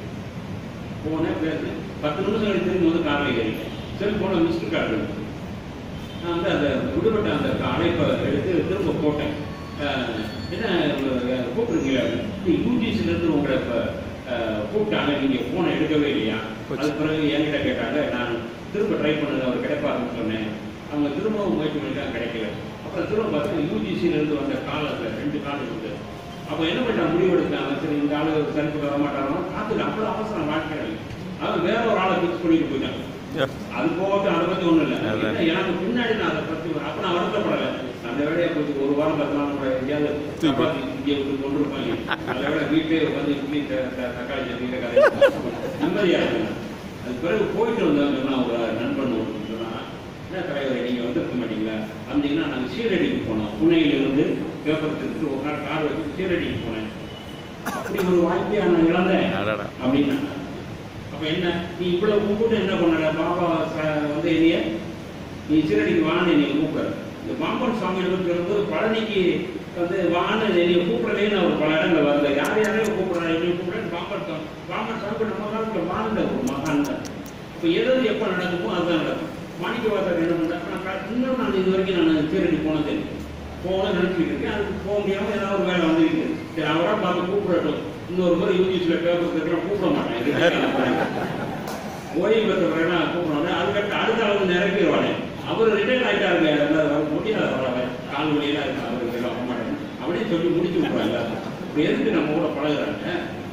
போனேன் பேசுனேன் பத்து நிமிஷம் கழிச்சு திரும்பி வந்து காரில் ஏறிட்டேன் செல்போனை மிஸ்டு கார்டு இருந்துச்சு நான் வந்து அந்த விடுபட்ட அந்த அழைப்பை எடுத்து திரும்ப போட்டேன் அஹ் என்ன அஹ் கூப்பிடுறீங்களா யூஜிசில இருந்து உங்களை இப்போ கூப்பிட்டாங்க நீங்க போனை எடுக்கவே இல்லையா அது பிறகு என்கிட்ட கேட்டாங்க நான் திரும்ப ட்ரை பண்ணது அவர் கிடைப்பாருன்னு சொன்னேன் அவங்க திரும்பவும் முயற்சி பண்ணிட்டாங்க கிடைக்கல அப்புறம் திரும்ப பார்த்தா யூஜிசில இருந்து வந்த காலத்துல ரெண்டு காலம் இருந்து அப்ப என்ன பண்ணாங்க முடிவெடுத்தாங்க சரி இந்த ஆளு சரிப்பட்டு வர மாட்டாரோ காத்துல அவ்வளவு அவசரம் வாழ்க்கையில் அவன் வேற ஒரு ஆளை பிக்ஸ் பண்ணிட்டு போயிட்டாங்க அது போகட்டும் அதை பத்தி ஒண்ணும் இல்லை அதான். என்ன, எனக்கு பின்னாடி நான் அதை பத்தி அப்ப நான் வருத்தப்படலை அந்த வேலையை போச்சு ஒரு வாரம் பத்து நாள் கூட எங்கேயாவது தூக்கி போ. சப்பாத்தி இங்கே விட்டு கொண்டு இருப்பாங்க நல்ல வேலை வீட்டிலே உட்காந்து இட்லி த- த- தக்காளி சட்னியில கதை நிம்மதியா இருக்கு அது பிறகு போயிட்டு வந்தாங்க நான் ஒரு நண்பன் ஒருத்தன் சொன்னான் என்ன தலைவரை நீங்க வந்திருக்க மாட்டீங்களா வந்தீங்கன்னா நாங்கள் சீரடிக்கு போனோம் புனேயிலிருந்து பேப்பர் எடுத்து ஒரு நாள் கார் வச்சு சீரடிக்கு போனேன் அப்படி ஒரு வாய்ப்பை நான் இழந்தேன் அடடா. அப்படின்னா அப்ப என்ன நீ இவ்வளவு கூப்பிட்டு என்ன பண்ணல பாபா ச- வந்து என்னைய நீ சீரடிக்கு வான்னு என்னை கூப்பிடுற இந்த பாம்பன் சுவாமி இருக்கும்போது பழனிக்கு வந்து வான்னு என்னைய கூப்பிடலே நான் ஒரு பல இடங்கள் வரல யார் யாரையும் கூப்பிடுறேன் என்னைய கூப்பிடுறேன் பாம்பன் சுவாமி பாம்பன் சுவாமி நம்ம காலத்துல வாழ்ந்த ஒரு மகான் தான் இப்ப எது எப்ப நடக்குமோ அதுதான் நடக்கும் மாணிக்க வாசகர் என்ன பண்ணார் நான் கா- இன்னும் நான் இது வரைக்கும் நான் சீரடி போனது இல்லை போகணும்னு நினைச்சிட்டு இருக்கேன் அதுக்கு போக முடியாம ஏதாவது ஒரு வேலை வந்துருக்கு சரி அவரா பார்த்து கூப்பிடட்டும் இன்னொரு முறை யூஜிசியில் பேப்பர் இருக்கிற கூப்பிட மாட்டேன் இதுக்கு ஓய்வு பெற்றவரை கூப்பிடணும் அதுக்கடுத்து அடுத்த அளவு நிரப்பிடுவானே அவர் ரிட்டையர் ஆயிட்டாருங்க அதனால வர முடியாது அவரால் கால் வழியெல்லாம் இருக்கு அவருக்கு எல்லாம் வர மாட்டேன் அப்படியே சொல்லி முடிச்சு விட்றாங்க இப்போ எதுக்கு நம்ம கூட பழகுறாங்க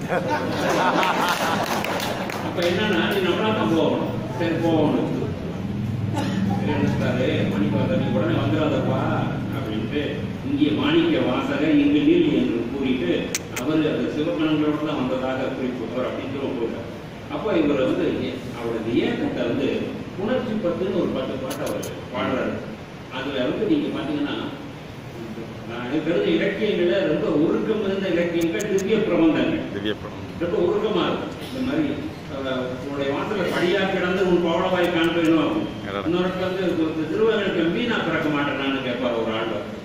அப்ப என்னன்னா நீ நம்மளா தான் போகணும் சரி போகணும் நினைச்சிட்டாரு மணிக்கு நீ உடனே வந்துடாதப்பா அப்படின்ட்டு இங்கே மாணிக்க வாசக இங்கு நீல் என்று கூறிட்டு அவர் அந்த சிவகணங்களோட தான் வந்ததாக குறிப்பிட்டார் அப்படின்னு சொல்லி போட்டார் அப்போ இவர் வந்து ஏ- அவரது இயக்கத்தை வந்து உணர்ச்சி பத்துன்னு ஒரு பத்து பாட்டு அவர் பாடுறாரு அதுல வந்து நீங்க பாத்தீங்கன்னா நான் எனக்கு தெரிஞ்ச இலக்கியங்கள்ல ரொம்ப ஒழுக்கம் இருந்த இலக்கியங்கள் திவ்ய பிரபந்தங்கள் திவ்ய படம் ரொம்ப உருக்கமா இருக்கும் இந்த மாதிரி அஹ், உன்னுடைய வாசல படியா கிடந்து உன் பவளவாய் காண்பேனும் ஆகும் அடடா. இன்னொரு வந்து திருவங்களுக்கு மீனா பிறக்க மாட்டேனான்னு கேட்பார் ஒரு ஆள்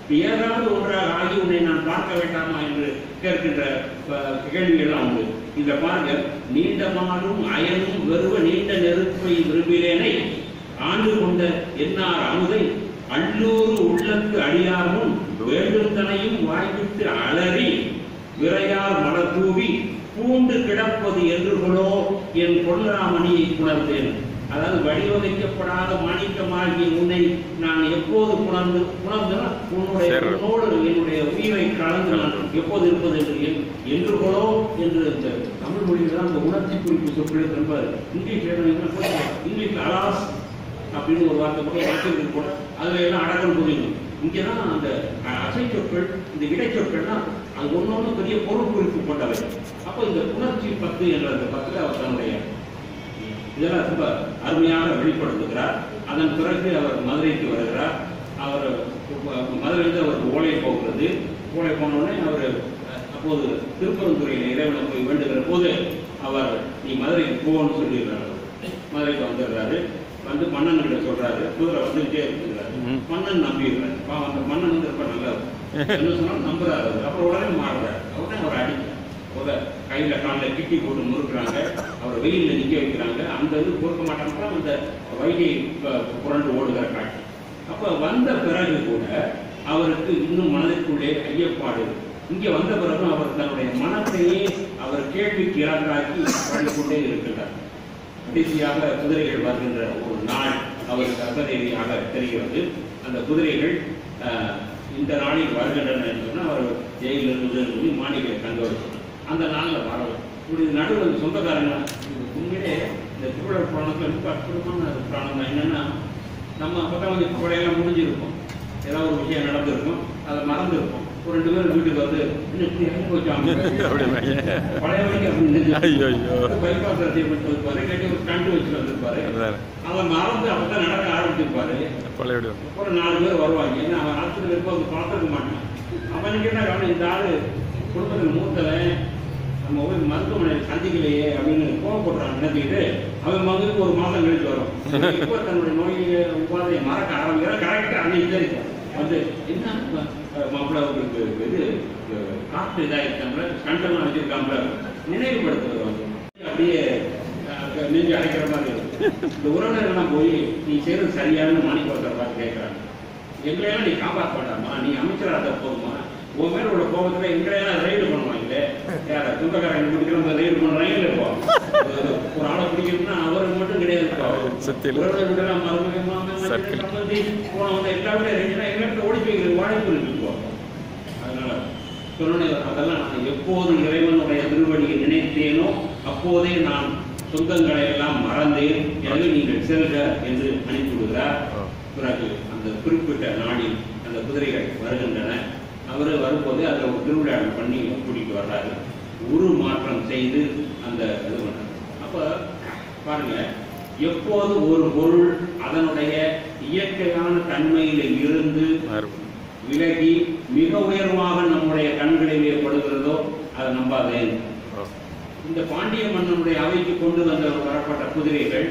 ஏதாவது ஒன்றாக ஆகி உன்னை நான் பார்க்க வேண்டாமா என்று கேட்கின்ற அஹ், கேள்விகள்லாம் உண்டு இந்த பாருங்க நீண்ட மாலும் அயனும் வெறுவ நீண்ட நெருப்பை விரும்பினேனை ஆண்டு கொண்ட என்னார் அமுதை அள்ளூர் உள்ளத்து அடியாரும் வேண்டும் தனையும் வாய்விட்டு அலறி விரையார் மலர் தூவி பூண்டு கிடப்பது என்றுகளோ என் பொன்ராமணியை புணர்ந்தேன் அதாவது வடிவமைக்கப்படாத மாணிக்கமாகிய உன்னை நான் எப்போது புணர்ந்து புணர்ந்தனா உன்னுடைய சரி. உன்னோடு என்னுடைய உயிரை கலந்து நான் எப்போது இருப்பது என்று என்- என்றுகளோ என்று இந்த தமிழ் மொழியில் தான் அந்த உணர்ச்சி குறிப்பு சொற்கள் என்பார் இங்கிலீஷ் இங்கிலீஷ் அலாஸ் அப்படின்னு ஒரு வார்த்தை கூட வாக்கியங்கள் கூட அதுல எல்லாம் அடக்கம் புரியணும் இங்கே தான் அந்த அஹ், அசை சொற்கள் இந்த இடைச்சொற்கள்லாம் அது ஒன்னொன்னு பெரிய பொருள் குறிப்பு கொண்டவை அப்போ இந்த புணர்ச்சி பத்து என்ற அந்த பத்துல அவர் தன்னுடைய இதெல்லாம் ரொம்ப அருமையாக வெளிப்படுத்துகிறார் அதன் பிறகு அவர் மதுரைக்கு வருகிறார் அவர் மதுரையிலிருந்து அவருக்கு ஓலை போகிறது ஓலை போன உடனே அவர் அஹ், அப்போது திருப்பரந்துறையில் இறைவனை போய் வேண்டுகிற போது அவர் நீ மதுரைக்கு போன்னு சொல்லிடுறாரு மதுரைக்கு வந்துடுறாரு வந்து மன்னன் கிட்ட சொல்றாரு குதிரை வந்துகிட்டே இருக்கிறாரு ம். மன்னன் நம்பிடுறாரு பாவம் அந்த மன்னன் வந்து ரொம்ப நல்லவர் என்ன சொன்னாலும் நம்புறாரு அவர். அப்புறம் உடனே மாறுறாரு உடனே அவர் அடிக்கிறார் முத கையில காலில் கிட்டி போட்டு முறுக்குறாங்க அவர் வெயில்ல நிக்க வைக்கிறாங்க அந்த இது பொறுக்க மாட்டாங்க அந்த வைகை ப- புரண்டு ஓடுகிற காட்சி அப்ப வந்த பிறகு கூட அவருக்கு இன்னும் மனதிற்குள்ளே ஐயப்பாடு இங்க வந்த பிறகு அவர் தன்னுடைய மனத்தையே அவர் கேள்விக்கு இலக்காக்கி பண்ணிக்கொண்டே இருக்கிறார் கடைசியாக குதிரைகள் வருகின்ற ஒரு நாள் அவருக்கு அசதேவியாக தெரிகிறது அந்த குதிரைகள் அஹ், இந்த நாளில் வருகின்றன என்று சொன்னால் அவர் ஜெயிலிருந்து சொல்லி மாணிகளை தங்க வைக்கணும் அந்த நாளில் வரல இப்படி நடுவில் சொந்தக்காரங்க இது உண்மையிலே இந்த திருவிழா புராணத்தில் ரொம்ப அற்புதமான ஒரு புராணம் தான் என்னன்னா நம்ம அப்பதான் வந்து கொடையெல்லாம் முடிஞ்சிருக்கும் ஏதாவது ஒரு விஷயம் நடந்திருக்கும் அதை மறந்துருக்கும் ஒரு ரெண்டு பேரும் வீட்டுக்கு வந்து இன்னும் இப்படி ஆகி போச்சாங்க அப்படியே பழைய வரைக்கும் அப்படி ஐயோ, ஐயோ. பைபாஸ் ரசியம் வந்திருப்பாரு இல்லாட்டி ஒரு கண்டு வச்சு வந்திருப்பாரு அதான். அவன் மறந்து அப்பதான் நடக்க ஆரம்பிச்சிருப்பாரு பழைய வீடு வந்து. ஒரு நாலு பேர் வருவாங்க ஏன்னா அவன் ஆஸ்பத்திரி இருக்கும்போது பார்த்துருக்க மாட்டான் அவனுக்கு என்ன கவனம் இந்த ஆளு குடும்பத்தில் மூத்தவன் நம்ம போய் மருத்துவமனையில் சந்திக்கலையே அப்படின்னு கோவப்படுறான் நினைச்சிக்கிட்டு அவன் மகனுக்கு ஒரு மாதம் கழிச்சு வரும் இப்போ தன்னுடைய நோயை உபாதையை மறக்க ஆரம்பிக்கிறான் கரெக்டாக அன்னைக்கு தெரியும் வந்து என்ன மாப்பிள்ள அவங்களுக்கு இது அஹ், காற்று இதாகிருக்காங்கள கண்டெல்லாம் வச்சிருக்காங்கள நினைவுபடுத்துறது வந்து அப்படியே அஹ், நெஞ்சு அடைக்கிற மாதிரி இருக்கும் இந்த உறவினர்கள்லாம் போய் நீ செய்யறது சரியான மாணிக்கத்தை பார்த்து கேட்கறாங்க எங்களையெல்லாம் நீ காப்பாற்ற வேண்டாமா நீ அமைச்சராக போதுமா உன் மேல உள்ள கோபத்துல எங்களையெல்லாம் ரைடு பண்ணுவாங்களே யார துண்டக்காரங்க பிடிக்கிற அந்த ரைடு பண்றாங்க இப்போ ஒரு- ஒரு ஆளை பிடிக்கணும்னா அவருக்கு மட்டும் கிடையாது இப்போ. சுத்திலும். உறவினர்களெல்லாம் மருமகன், மாமன், Circle. சம்பந்தி, போனவங்க எல்லாமே ரைடுனா எங்கிட்ட ஓடி போய் வாய்ப்பு இருக்கு இப்போ அதனால சொன்னேன் அதெல்லாம் நான் எப்போது இறைவனுடைய திருவடியை நினைத்தேனோ அப்போதே நான் சொந்தங்களை எல்லாம் மறந்தேன் எனவே நீங்கள் செல்க என்று அனுப்பி விடுகிறார் ஓ. பிறகு அந்த குறிப்பிட்ட நாளில் அந்த குதிரைகள் வருகின்றன அவர் வரும்போது அதில் ஒரு திருவிழாவில் பண்ணி கூட்டிட்டு வர்றாரு உரு மாற்றம் செய்து அந்த இது பண்ணார் அப்ப பாருங்க எப்போது ஒரு பொருள் அதனுடைய இயற்கையான தன்மையில இருந்து மாறுபடும். விலகி மிக உயர்வாக நம்முடைய கண்களிலே படுகிறதோ அதை நம்பாதே ஓ. இந்த பாண்டிய மன்னனுடைய அவைக்கு கொண்டு வந்த வரப்பட்ட குதிரைகள்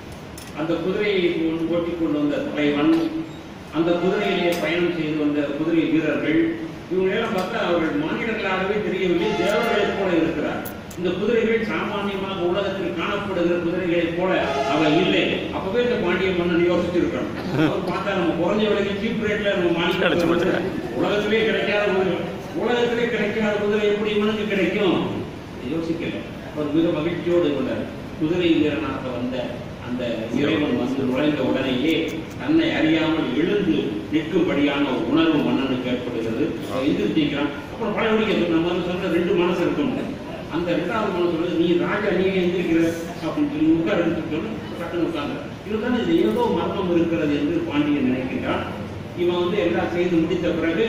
அந்த குதிரையை கொண்டு- ஓட்டிக் கொண்டு வந்த தலைவன் அந்த குதிரையிலே பயணம் செய்து வந்த குதிரை வீரர்கள் இவங்களெல்லாம் பார்த்தா அவர்கள் மானிடர்களாகவே தெரியவில்லை தேவர்களைப் போல இருக்கிறார் இந்த குதிரைகள் சாமானியமாக உலகத்தில் காணப்படுகிற குதிரைகளைப் போல அவை இல்லை அப்பவே இந்த பாண்டிய மன்னன் யோசிச்சிருக்கணும் அவர் பார்த்தா நம்ம குறைஞ்ச விலைக்கு சீப் ரேட்ல நம்ம கிடைச்சு போச்சு. மானியம் உலகத்திலே கிடைக்காத குதிரை உலகத்திலே கிடைக்காத குதிரை எப்படி இவனுக்கு கிடைக்கும் யோசிக்கல அவர் மிக மகிழ்ச்சியோடு கொண்டார் குதிரை வீரனாக வந்த அந்த இறைவன் வந்து நுழைந்த உடனேயே தன்னை அறியாமல் எழுந்து நிற்கும்படியான ஒரு உணர்வு மன்னனுக்கு ஏற்படுகிறது அவன் எந்திரிச்சிக்கிறான் அப்புறம் பழைய நம்ம வந்து சொன்ன ரெண்டு மனசு இருக்கணும் அந்த ரெண்டாவது மனசு சொல்லுது நீ ராஜா நீ எந்திரிக்கிற அப்படின்னு சொல்லி உட்கார சொல்லி டக்குன்னு உட்கார்ந்து இதுதான் இது ஏதோ மர்மம் இருக்கிறது என்று பாண்டியன் நினைக்கிறான் இவன் வந்து எல்லாம் செய்து முடித்த பிறகு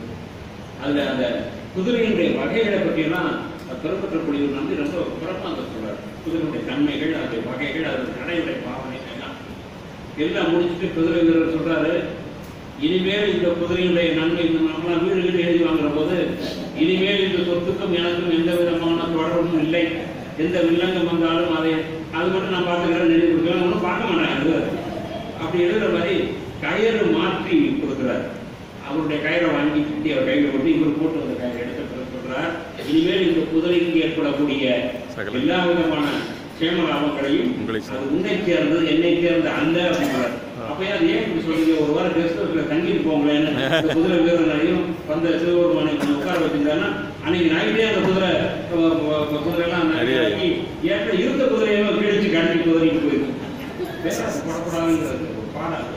அதுல அந்த குதிரையினுடைய வகைகளை பற்றியெல்லாம் பெரும்பற்ற குடிகள் வந்து ரொம்ப சிறப்பாக அந்த சொல்றாரு குதிரையுடைய தன்மைகள் அதனுடைய வகைகள் அதனுடைய நடைமுறை பாவனைகள் எல்லாம் எல்லாம் முடிச்சுட்டு குதிரை வீரர் சொல்றாரு இனிமேல் இந்த குதிரையுடைய நன்மை இந்த நம்மளாம் வீடு வீடு எழுதி வாங்குற போது இனிமேல் இந்த சொத்துக்கும் எனக்கும் எந்த விதமான தொடர்பும் இல்லை எந்த வில்லங்கம் வந்தாலும் அதை அது மட்டும் நான் பார்த்துக்கிறேன் எழுதி கொடுக்குறேன் ஒன்றும் பார்க்க மாட்டேன் எழுதுறாரு அப்படி எழுதுற மாதிரி கயிறு மாற்றி கொடுக்குறாரு அவருடைய கயிறை வாங்கி சுட்டி அவர் கையில் கொண்டு இவர் போட்டு வந்த கயிறை எடுத்த பிறகு சொல்றார் இனிமேல் இந்த குதிரைக்கு ஏற்படக்கூடிய சகல- எல்லா விதமான சேம லாபங்களையும் உங்களை அது சார்ந்தது. உன்னை சேர்ந்தது என்னை சேர்ந்த அல்ல அப்படிங்கிறார் அப்ப அது ஏன் இப்படி சொல்றீங்க ஒரு வாரம் கெஸ்ட் ஹவுஸ்ல தங்கிட்டு போங்களேன்னு இந்த குதிரை வீரனையும் வந்த சிவபெருமானை கொஞ்சம் உட்கார வச்சிருந்தாங்கன்னா அன்னைக்கு நைட்டே அந்த குதிரை அஹ், அஹ், குதிரை எல்லாம் நிறைய. ஆக்கி ஏற்ற இருந்த குதிரையெல்லாம் கிழிச்சு கட்டி குதிரைக்கு போயிருக்கு பேராசப்படக்கூடாதுங்கிறது ஒரு பாடம்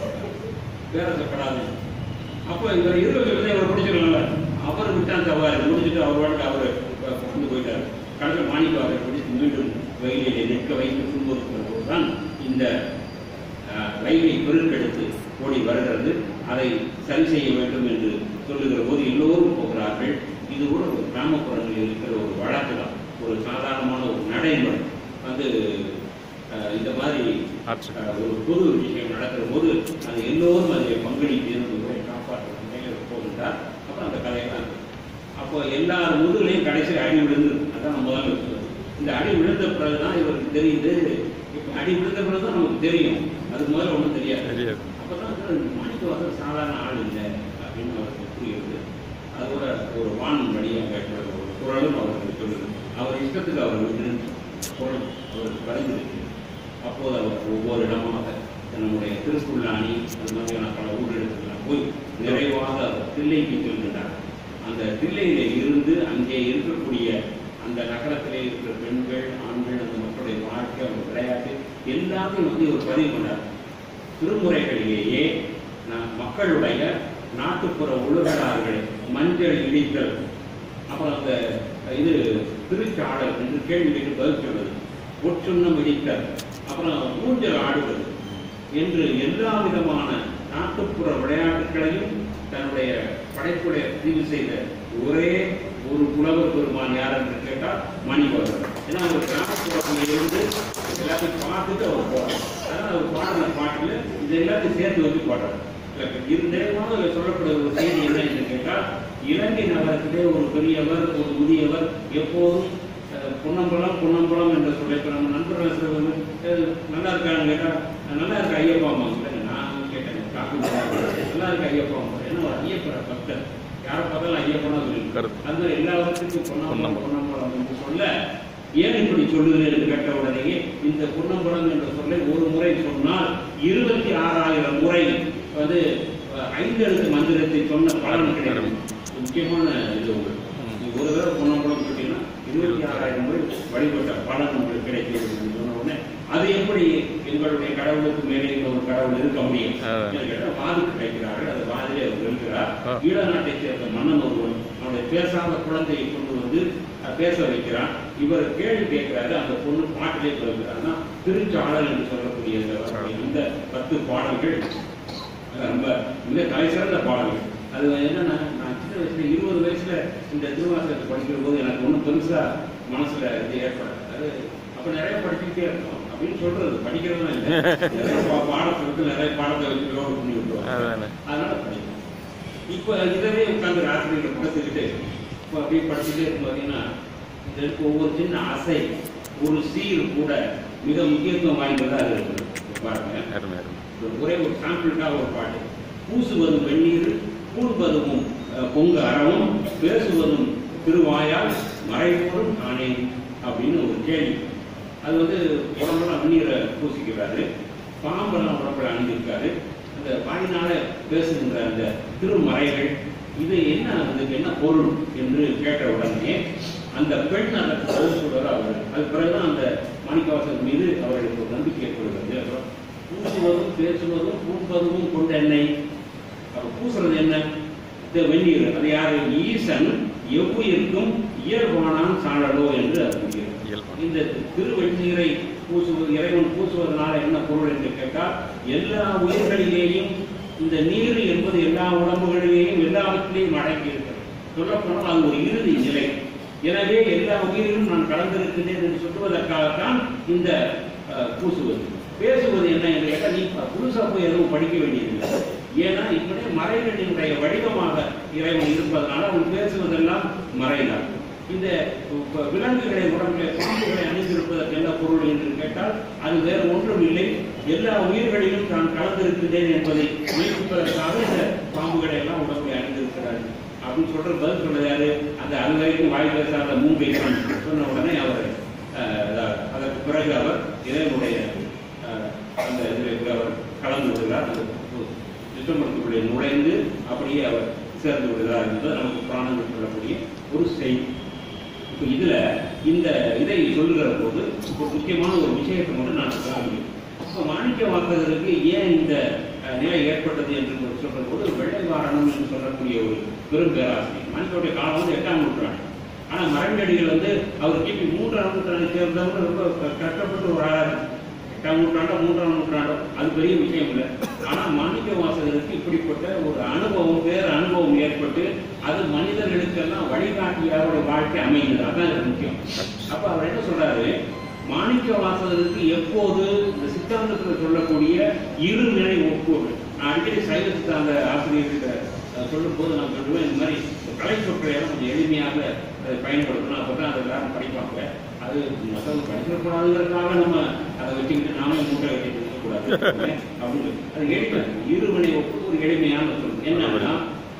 பேராசப்படாது அப்போ இந்த இருபது விதை அவர் பிடிச்சிருக்கல அவர் விட்டான் தவறு முடிச்சுட்டு அவர் வாட்டுக்கு அவர் கொண்டு போயிட்டார் கடைசியில் மாணிக்க அவரை பிடித்து மீண்டும் வெயிலிலே நிற்க வைத்து துன்புறுத்துகிற போதுதான் இந்த அஹ், ரயிலை பெருக்கெடுத்து ஓடி வருகிறது அதை சரி செய்ய வேண்டும் என்று சொல்லுகிற போது எல்லோரும் போகிறார்கள் இது கூட ஒரு கிராமப்புறங்களில் இருக்கிற ஒரு வழக்கு தான் ஒரு சாதாரணமான ஒரு நடைமுறை வந்து அஹ், இந்த மாதிரி ஆற்று. அஹ், ஒரு பொது விஷயம் நடக்கிற போது அது எல்லோரும் அதில் பங்களித்து இருந்து உரை காப்பாற்ற நிலையில் போகின்றார் அப்புறம் அந்த கதையெல்லாம் அப்போ எல்லா முதுகளையும் கடைசியில் அடி விழுந்து அதான் நம்ம முதல்ல சொல்றது இந்த அடி விழுந்த பிறகுதான் இவருக்கு தெரியுது இப்போ அடி விழுந்த பிறகு தான் நமக்கு தெரியும் அது முதல்ல ஒன்றும் தெரியாது தெரியாது. அப்பதான் மாணிக்கவாசர் சாதாரண ஆள் இல்லை அப்படின்னு அவருக்கு புரியுது அதோட ஒரு வான் வழியாக கேட்கிற ஒரு குரலும் அவருக்கு சொல்லுது அவர் இஷ்டத்துக்கு அவர் விட்டு குரல் அவருக்கு பரிந்துரைக்கு அப்போது அவர் ஒவ்வொரு இடமாக நம்முடைய திருக்குள்ளாணி அது மாதிரியான பல ஊரிடத்துக்கெல்லாம் போய் நிறைவாக அவர் தில்லைக்கு செல்கின்றார் அந்த தில்லையில இருந்து அங்கே இருக்கக்கூடிய அந்த நகரத்திலே இருக்கிற பெண்கள் ஆண்கள் அந்த மக்களுடைய வாழ்க்கை அவங்க விளையாட்டு எல்லாத்தையும் வந்து இவர் பதிவு பண்ணார் திருமுறைகளிலேயே ந- மக்களுடைய நாட்டுப்புற ஒழுகலாறுகளை மஞ்சள் இடித்தல் அப்புறம் அந்த இது திருச்சாடல் என்று கேள்விக்கு பதில் சொல்வது ஒற்றுண்ணம் இடித்தல் அப்புறம் ஊஞ்சல் ஆடுவது என்று எல்லா விதமான நாட்டுப்புற விளையாட்டுகளையும் தன்னுடைய படைப்புடைய பதிவு செய்த ஒரே ஒரு புலவர் பெருமான் யார் என்று கேட்டால் மணிவர்கள் ஏன்னா அவர் கிராமப்புறத்தில் இருந்து எல்லாத்தையும் பார்த்துட்டு அவர் போறார் அதனால அவர் பாடின பாட்டில் இது எல்லாத்தையும் சேர்த்து வச்சு பாடுறார் இருந்தேமான இதில் சொல்லப்படுற ஒரு செய்தி என்ன என்று கேட்டால் இலங்கை நகரத்திலே ஒரு பெரியவர் ஒரு முதியவர் எப்போதும் அஹ், பொன்னம்பலம் பொன்னம்பலம் என்ற சொல்லை இப்ப நம்ம நண்பர்கள் சிலர் வந்து, அஹ், நல்லா இருக்கான்னு கேட்டா நல்லா இருக்க ஐயப்பா அம்மா இல்லைங்க நான் கேட்டேன் காக்கு நல்லா இருக்க ஐயப்பா அம்மா ஏன்னா ஒரு ஐயப்பட பக்தர் யாரை பார்த்தாலும் ஐயப்பனா சொல்லிட்டு கருத்து. அந்த எல்லாவற்றுக்கும் பொன்னம்பலம் பொன்னம்பலம். பொன்னம்பலம் என்று சொல்ல ஏன் இப்படி சொல்லுகிறேன் என்று கேட்ட உடனேயே இந்த பொன்னம்பலம் என்ற சொல்லை ஒரு முறை சொன்னால் இருபத்தி ஆறாயிரம் முறை வந்து அஹ், ஐந்து எழுத்து மந்திரத்தை சொன்ன பலன் கிடைக்கும் முக்கியமான இது உங்களுக்கு நீங்க ஒரு தடவை பொன்னம்பலம் சொல்லிட்டீங்கன்னா இருபத்தி ஆறாயிரம் முறை வழிபட்ட பலன் உங்களுக்கு கிடைக்கும் என்று சொன்ன உடனே அது எப்படி எங்களுடைய கடவுளுக்கு மேலே இன்னொரு கடவுள் இருக்க முடியும் அதான். என்று கேட்டா வாதுக்கு கிடைக்கிறார்கள் அது வாதிலே அவர் வெல்கிறார் ஆ. ஈழ நாட்டைச் சேர்ந்த மன்னன் ஒருவன் அவனுடைய பேசாத குழந்தையை கொண்டு வந்து அஹ், பேச வைக்கிறான் இவர் கேள்வி கேட்கிறாரு அந்த பொண்ணு பாட்டிலே சொல்கிறாருன்னா திருச்சாளர் என்று சொல்லக்கூடிய இந்த வரக்கூடிய இந்த பத்து பாடல்கள் அது ரொம்ப மிக தலை சிறந்த பாடல்கள் அது என்னன்னா நான் சின்ன வயசுல இருபது வயசுல இந்த திருவாசகத்தை படிக்கிற போது எனக்கு ஒன்றும் பெருசா மனசுல இது ஏற்படாது அது அப்ப நிறைய படிச்சுக்கிட்டே இருக்கோம் அப்படின்னு சொல்றது படிக்கிறதுலாம் இல்லை நிறைய பா- பாடத்தை விட்டு நிறைய பாடத்தை வச்சு லோடு பண்ணி விட்டுருவாங்க அதானே. அதனால படிக்கும் இப்போ இதவே உட்காந்து ஆசிரியர்கள் பக்கத்துக்கிட்டு இப்போ அப்படியே படிச்சுட்டே இருக்கும் பார்த்தீங்கன்னா இதற்கு ஒவ்வொரு சின்ன அசை ஒரு சீர் கூட மிக முக்கியத்துவம் வாய்ந்ததாக இருக்குது இப்ப பாருங்க அருமை அருமை ஒரு ஒரே ஒரு சாம்பிளுக்காக ஒரு பாட்டு பூசுவதும் வெந்நீர் பூண்பதும் அஹ், பொங்கு அறவும் பேசுவதும் திருவாயால் மறைவோரும் நானே அப்படின்னு ஒரு கேள்வி அது வந்து உடம்பெல்லாம் வெந்நீரை பூசிக்கிறாரு பாம்பெல்லாம் உடம்புல அணிஞ்சிருக்காரு அந்த வாயினால பேசுகின்ற அந்த திருமறைகள் இது என்ன அதுக்கு என்ன பொருள் என்று கேட்ட உடனே அந்த பெண் அதற்கு பதில் சொல்றாரு அவர் அது பிறகுதான் அந்த மாணிக்கவாசன் மீது அவர்களுக்கு ஒரு நம்பிக்கை ஏற்படுகிறது அப்புறம் பூசுவதும் பேசுவதும் பூப்பதும் கொண்ட எண்ணெய் அப்ப பூசுறது என்ன இந்த வெந்நீர் அது யாரு ஈசன் எவ்வுயிருக்கும் இயல்பானான் சாழலோ என்று அறிவிக்கிறது இயல்பான. இந்த திருவெண்ணீரை பூசுவது இறைவன் பூசுவதனால என்ன பொருள் என்று கேட்டால் எல்லா உயிர்களிலேயும் இந்த நீர் என்பது எல்லா உடம்புகளிலேயும் எல்லாவற்றிலேயும் அடங்கி இருக்கிறது சொல்லப்போனால் அது ஒரு இறுதி நிலை எனவே எல்லா உயிரிலும் நான் கலந்திருக்கிறேன் என்று சொல்லுவதற்காகத்தான் இந்த அஹ், பூசுவது பேசுவது என்ன என்று கேட்டால் நீ புதுசா போய் எதுவும் படிக்க வேண்டியதில்லை ஏன்னா இப்படி மறைகளினுடைய வடிவமாக இறைவன் இருப்பதனால அவன் பேசுவதெல்லாம் மறைதான் இந்த இப்ப விலங்குகளை உடம்பிலே பாம்புகளை அணிந்திருப்பதற்கு என்ன பொருள் என்று கேட்டால் அது வேறு ஒன்றும் இல்லை எல்லா உயிர்களிலும் தான் கலந்திருக்கிறேன் என்பதை மெய்ப்பிப்பதற்காக இந்த பாம்புகளை எல்லாம் உடம்பை அணிந்திருக்கிறார் அப்படின்னு சொல்ற பதில் சொல்றது யாரு அந்த அது வரைக்கும் வாய் பேசாத மூங்கை சொன்ன உடனே அவர் அஹ், அத- அதற்கு பிறகு அவர் இறைவனுடைய அஹ், அந்த இதில் அவர் கலந்து விடுகிறார் அந்த சிற்றம்பலத்துக்குள்ளே நுழைந்து அப்படியே அவர் சேர்ந்து விடுகிறார் என்பது நமக்கு புராணங்கள் சொல்லக்கூடிய ஒரு செய்தி இப்போ இதுல இந்த இதை சொல்லுகிற போது ஒரு முக்கியமான ஒரு விஷயத்தை மட்டும் நான் சொல்ல முடியும் இப்போ மாணிக்க வாசகருக்கு ஏன் இந்த அஹ், நிலை ஏற்பட்டது என்று சொல்ற போது வெள்ளை வாரணம் என்று சொல்லக்கூடிய ஒரு பெரும் பேராசிரியர் மாணிக்கோடைய காலம் வந்து எட்டாம் நூற்றாண்டு ஆனா மரங்கடிகள் வந்து அவர் கிபி மூன்றாம் நூற்றாண்டை சேர்ந்தவங்க ரொம்ப க- கஷ்டப்பட்டு ஒரு ஆளா இருக்கு. எட்டாம் நூற்றாண்டோ மூன்றாம் நூற்றாண்டோ அது பெரிய விஷயம் இல்லை ஆனா மாணிக்க வாசகருக்கு இப்படிப்பட்ட ஒரு அனுபவம் வேற அனுபவம் ஏற்பட்டு அது மனிதர்களுக்கெல்லாம் வழிகாட்டியாக அவருடைய வாழ்க்கை அமைந்தது அதான் இதுல முக்கியம் அப்ப அவர் என்ன சொல்றாரு மாணிக்க வாசகருக்கு எப்போது இந்த சித்தாந்தத்தில் சொல்லக்கூடிய இருநிலை ஒப்புவது நான் அடிக்கடி சைவ சித்தாந்த ஆசிரியர்கிட்ட அஹ், சொல்லும் போது நான் சொல்லுவேன் இந்த மாதிரி கலை சொற்களையெல்லாம் கொஞ்சம் எளிமையாக அதை பயன்படுத்தணும் அப்பதான் அதை எல்லாரும் படிப்பாங்க அது மற்றவங்க படிச்சிடக்கூடாதுங்கிறதுக்காக நம்ம அதை வச்சுக்கிட்டு நாமே மூட்டை வச்சுட்டு இருக்கக்கூடாது அப்படின்னு அது எளிமை இருவினை ஒப்புது ஒரு எளிமையான சொல் என்னன்னா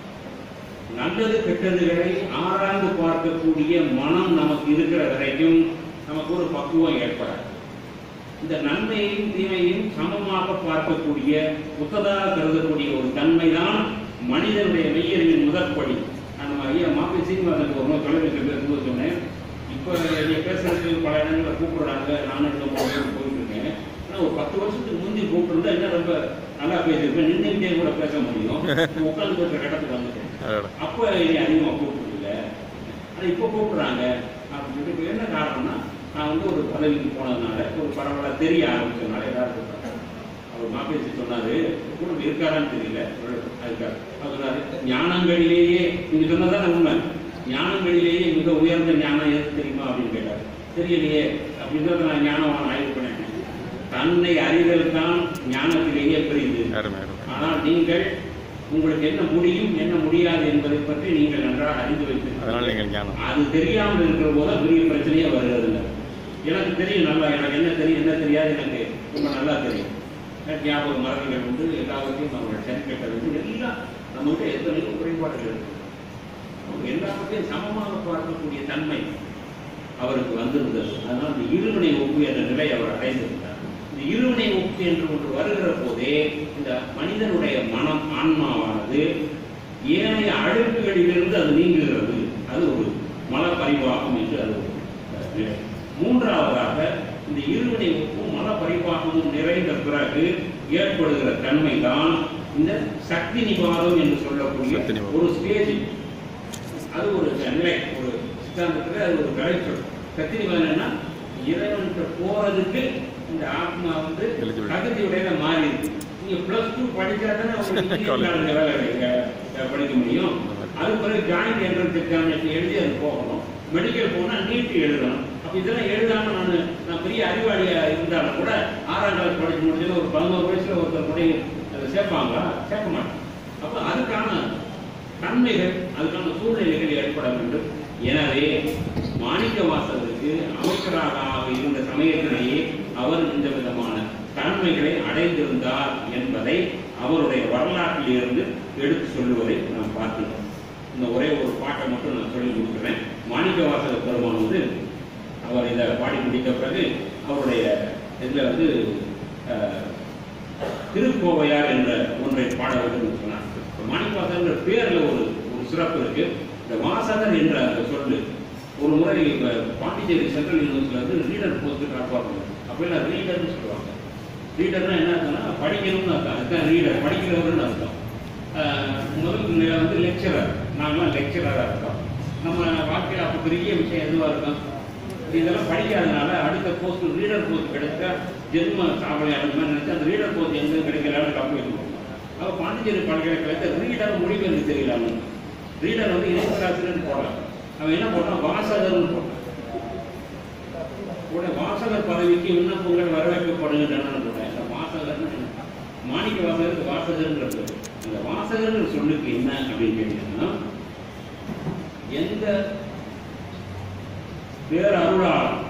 நல்லது கெட்டதுகளை ஆராய்ந்து பார்க்கக்கூடிய மனம் நமக்கு இருக்கிற வரைக்கும் நமக்கு ஒரு பக்குவம் ஏற்படாது இந்த நன்மையையும் தீமையையும் சமமாக பார்க்கக்கூடிய புத்ததாக கருதக்கூடிய ஒரு தன்மை தான் மனிதனுடைய மெய்யறிவின் முதற்படி நான் நம்ம ஐயா மாப்பி சீனிவாசனுக்கு ஒரு நாள் தொலைபேசி பேசும்போது சொன்னேன் இப்போ நீங்க பேசுறதுக்கு பல இடங்களில் கூப்பிடுறாங்க நானும் இந்த மாதிரி போயிட்டு இருக்கேன் ஆனால் ஒரு பத்து வருஷத்துக்கு முந்தி கூப்பிட்டுருந்தா இன்னும் ரொம்ப நல்லா பேசியிருப்பேன் நின்றுக்கிட்டே கூட பேச முடியும் இப்ப உட்கார்ந்து பேசுற கட்டத்துக்கு வந்துட்டேன் அடடா. அப்போ என்னை அதிகமாக கூப்பிடுறதில்ல ஆனால் இப்போ கூப்பிடுறாங்க அப்படின்னு சொல்லிட்டு இப்ப என்ன காரணம்னா நான் வந்து ஒரு பதவிக்கு போனதுனால ஒரு பரவாயில்ல தெரிய ஆரம்பிச்சதுனால எல்லாரும் கூப்பிட்டாங்க. அவர் மாப்பேசி சொன்னாரு கூட இருக்காரான்னு தெரியல அதுக்காக அவர் சொன்னாரு ஞானங்களிலேயே நீங்க சொன்னதான உண்மை ஞானங்களிலேயே மிக உயர்ந்த ஞானம் எது தெரியுமா அப்படின்னு கேட்டார் தெரியலையே அப்படின்னு நான் ஞானவான் ஆய்வு பண்ணேன் தன்னை அறிதல் தான் ஞானத்திலேயே பெரியது அருமை அருமை ஆனால் நீங்கள் உங்களுக்கு என்ன முடியும் என்ன முடியாது என்பதை பற்றி நீங்கள் நன்றாக அறிந்து அதனால வைத்திருக்கிறீர்கள் நீங்கள் ஞானம் அது தெரியாமல் இருக்கிற போது தான் பெரிய பிரச்சனையே வருகிறது எனக்கு தெரியும் நல்லா எனக்கு என்ன தெரியும் என்ன தெரியாது எனக்கு ரொம்ப நல்லா தெரியும் எனக்கு ஞாபக மரங்கள் உண்டு எல்லாவற்றையும் நம்மளோட சரிக்கட்டது உண்டு எல்லாம் நம்மகிட்ட எத்தனையோ குறைபாடுகள் இருக்கு அவங்க எல்லாவற்றையும் சமமாக பார்க்கக்கூடிய தன்மை அவருக்கு வந்திருந்தது அதனால் இந்த இருவினை ஒப்பு என்ற நிலை அவர் அடைந்திருந்தார் இந்த இருவினை ஒப்பு என்று ஒன்று வருகிற போதே இந்த மனிதனுடைய மனம் ஆன்மாவானது ஏனைய அழுக்குகளிலிருந்து அது நீங்குகிறது அது ஒரு மல பரிவாகம் என்று அது ஒரு அஹ், நிலை மூன்றாவதாக இந்த இருவினை ஒப்பும் மல பரிவாகமும் நிறைந்த பிறகு ஏற்படுகிற தன்மை தான் இந்த சக்தி நிவாதம் என்று சொல்லக்கூடிய சக்தி நிவாதம். ஒரு ஸ்டேஜ் அது ஒரு நிலை ஒரு சித்தாந்தத்துல அது ஒரு விளைச்சல் சக்தி நிவாதம்னா இறைவன்கிட்ட போறதுக்கு இந்த ஆத்மா வந்து Eligible. தகுதியுடைய மாறி இருக்கு நீங்க பிளஸ் டூ படிச்சா தானே உங்களுக்கு engineering வேலை கிடைக்க- அஹ் படிக்க முடியும் அது பிறகு ஜாயிண்ட் என்ட்ரன்ஸ் எக்ஸாமினேஷன் எழுதி அது போகணும் மெடிக்கல் போனா நீட் எழுதணும் அப்ப இதெல்லாம் எழுதாம நான் நான் பெரிய அறிவாளியா இருந்தாலும் கூட ஆறாம் கிளாஸ் படிச்சு முடிஞ்சது ஒரு பதினோரு வயசுல ஒருத்தர் கூட அதை சேர்ப்பாங்களா சேர்க்க மாட்டேன் அப்ப அதுக்கான தன்மைகள் அதுக்கான சூழ்நிலைகள் ஏற்பட வேண்டும் எனவே மாணிக்க வாசகருக்கு அமைச்சராக இருந்த சமயத்திலேயே அவர் இந்த விதமான தன்மைகளை அடைந்திருந்தார் என்பதை அவருடைய வரலாற்றில் இருந்து எடுத்து சொல்லுவதை நாம் பார்க்கிறோம் இந்த ஒரே ஒரு பாட்டை மட்டும் நான் சொல்லி கொடுக்குறேன் மாணிக்க வாசக பெருமான் வந்து அவர் இதை பாடி முடித்த பிறகு அவருடைய இதில் வந்து அஹ், திருக்கோவையார் என்ற ஒன்றை பாட வேண்டும் என்று சொன்னார் மாணிக்கவாசகர் பேர்ல ஒரு ஒரு சிறப்பு இருக்கு இந்த வாசகர் என்ற அந்த சொல்லு ஒரு முறை இப்ப பாண்டிச்சேரி சென்ட்ரல் யூனிவர்சிட்டியில வந்து ரீடர் போஸ்ட் காட்டுவாங்க அப்படிலாம் ரீடர்னு சொல்லுவாங்க ரீடர்னா என்ன அர்த்தம்னா படிக்கணும்னு அர்த்தம் அதுதான் ரீடர் படிக்கிறவர்னு அர்த்தம் ஆஹ் முதல் நிலை வந்து லெக்சரர் நாங்களாம் லெக்சரராக இருக்கோம் நம்ம வாழ்க்கையில் அப்போ பெரிய விஷயம் எதுவாக இருக்கும் இதெல்லாம் படிக்காதனால அடுத்த போஸ்ட் ரீடர் போஸ்ட் கிடைச்சா ஜென்ம சாவலை அந்த மாதிரி நினைச்சு அந்த ரீடர் போஸ்ட் எங்க கிடைக்கலாம்னு கம்ப்ளைண்ட் பண்ணுவோம் அப்போ பாண்டிச்சேரி பல்கலைக்கழகத்தை ரீடர் முடிவு எனக்கு தெரியல ரீடர் வந்து இணையராசிரியர் போடலாம் அவன் என்ன போட்டான் வாசகர்னு போட்டான் கூட வாசகர் பதவிக்கு விண்ணப்பங்கள் வரவேற்கப்படுகின்றன போட்டேன் இந்த வாசகர்னு என்ன? மாணிக்க வாசகருக்கு வாசகர்ன்றது இந்த வாசகர்ன்ற சொல்லுக்கு என்ன அப்படின்னு கேட்டீங்கன்னா எந்த பேரருளால்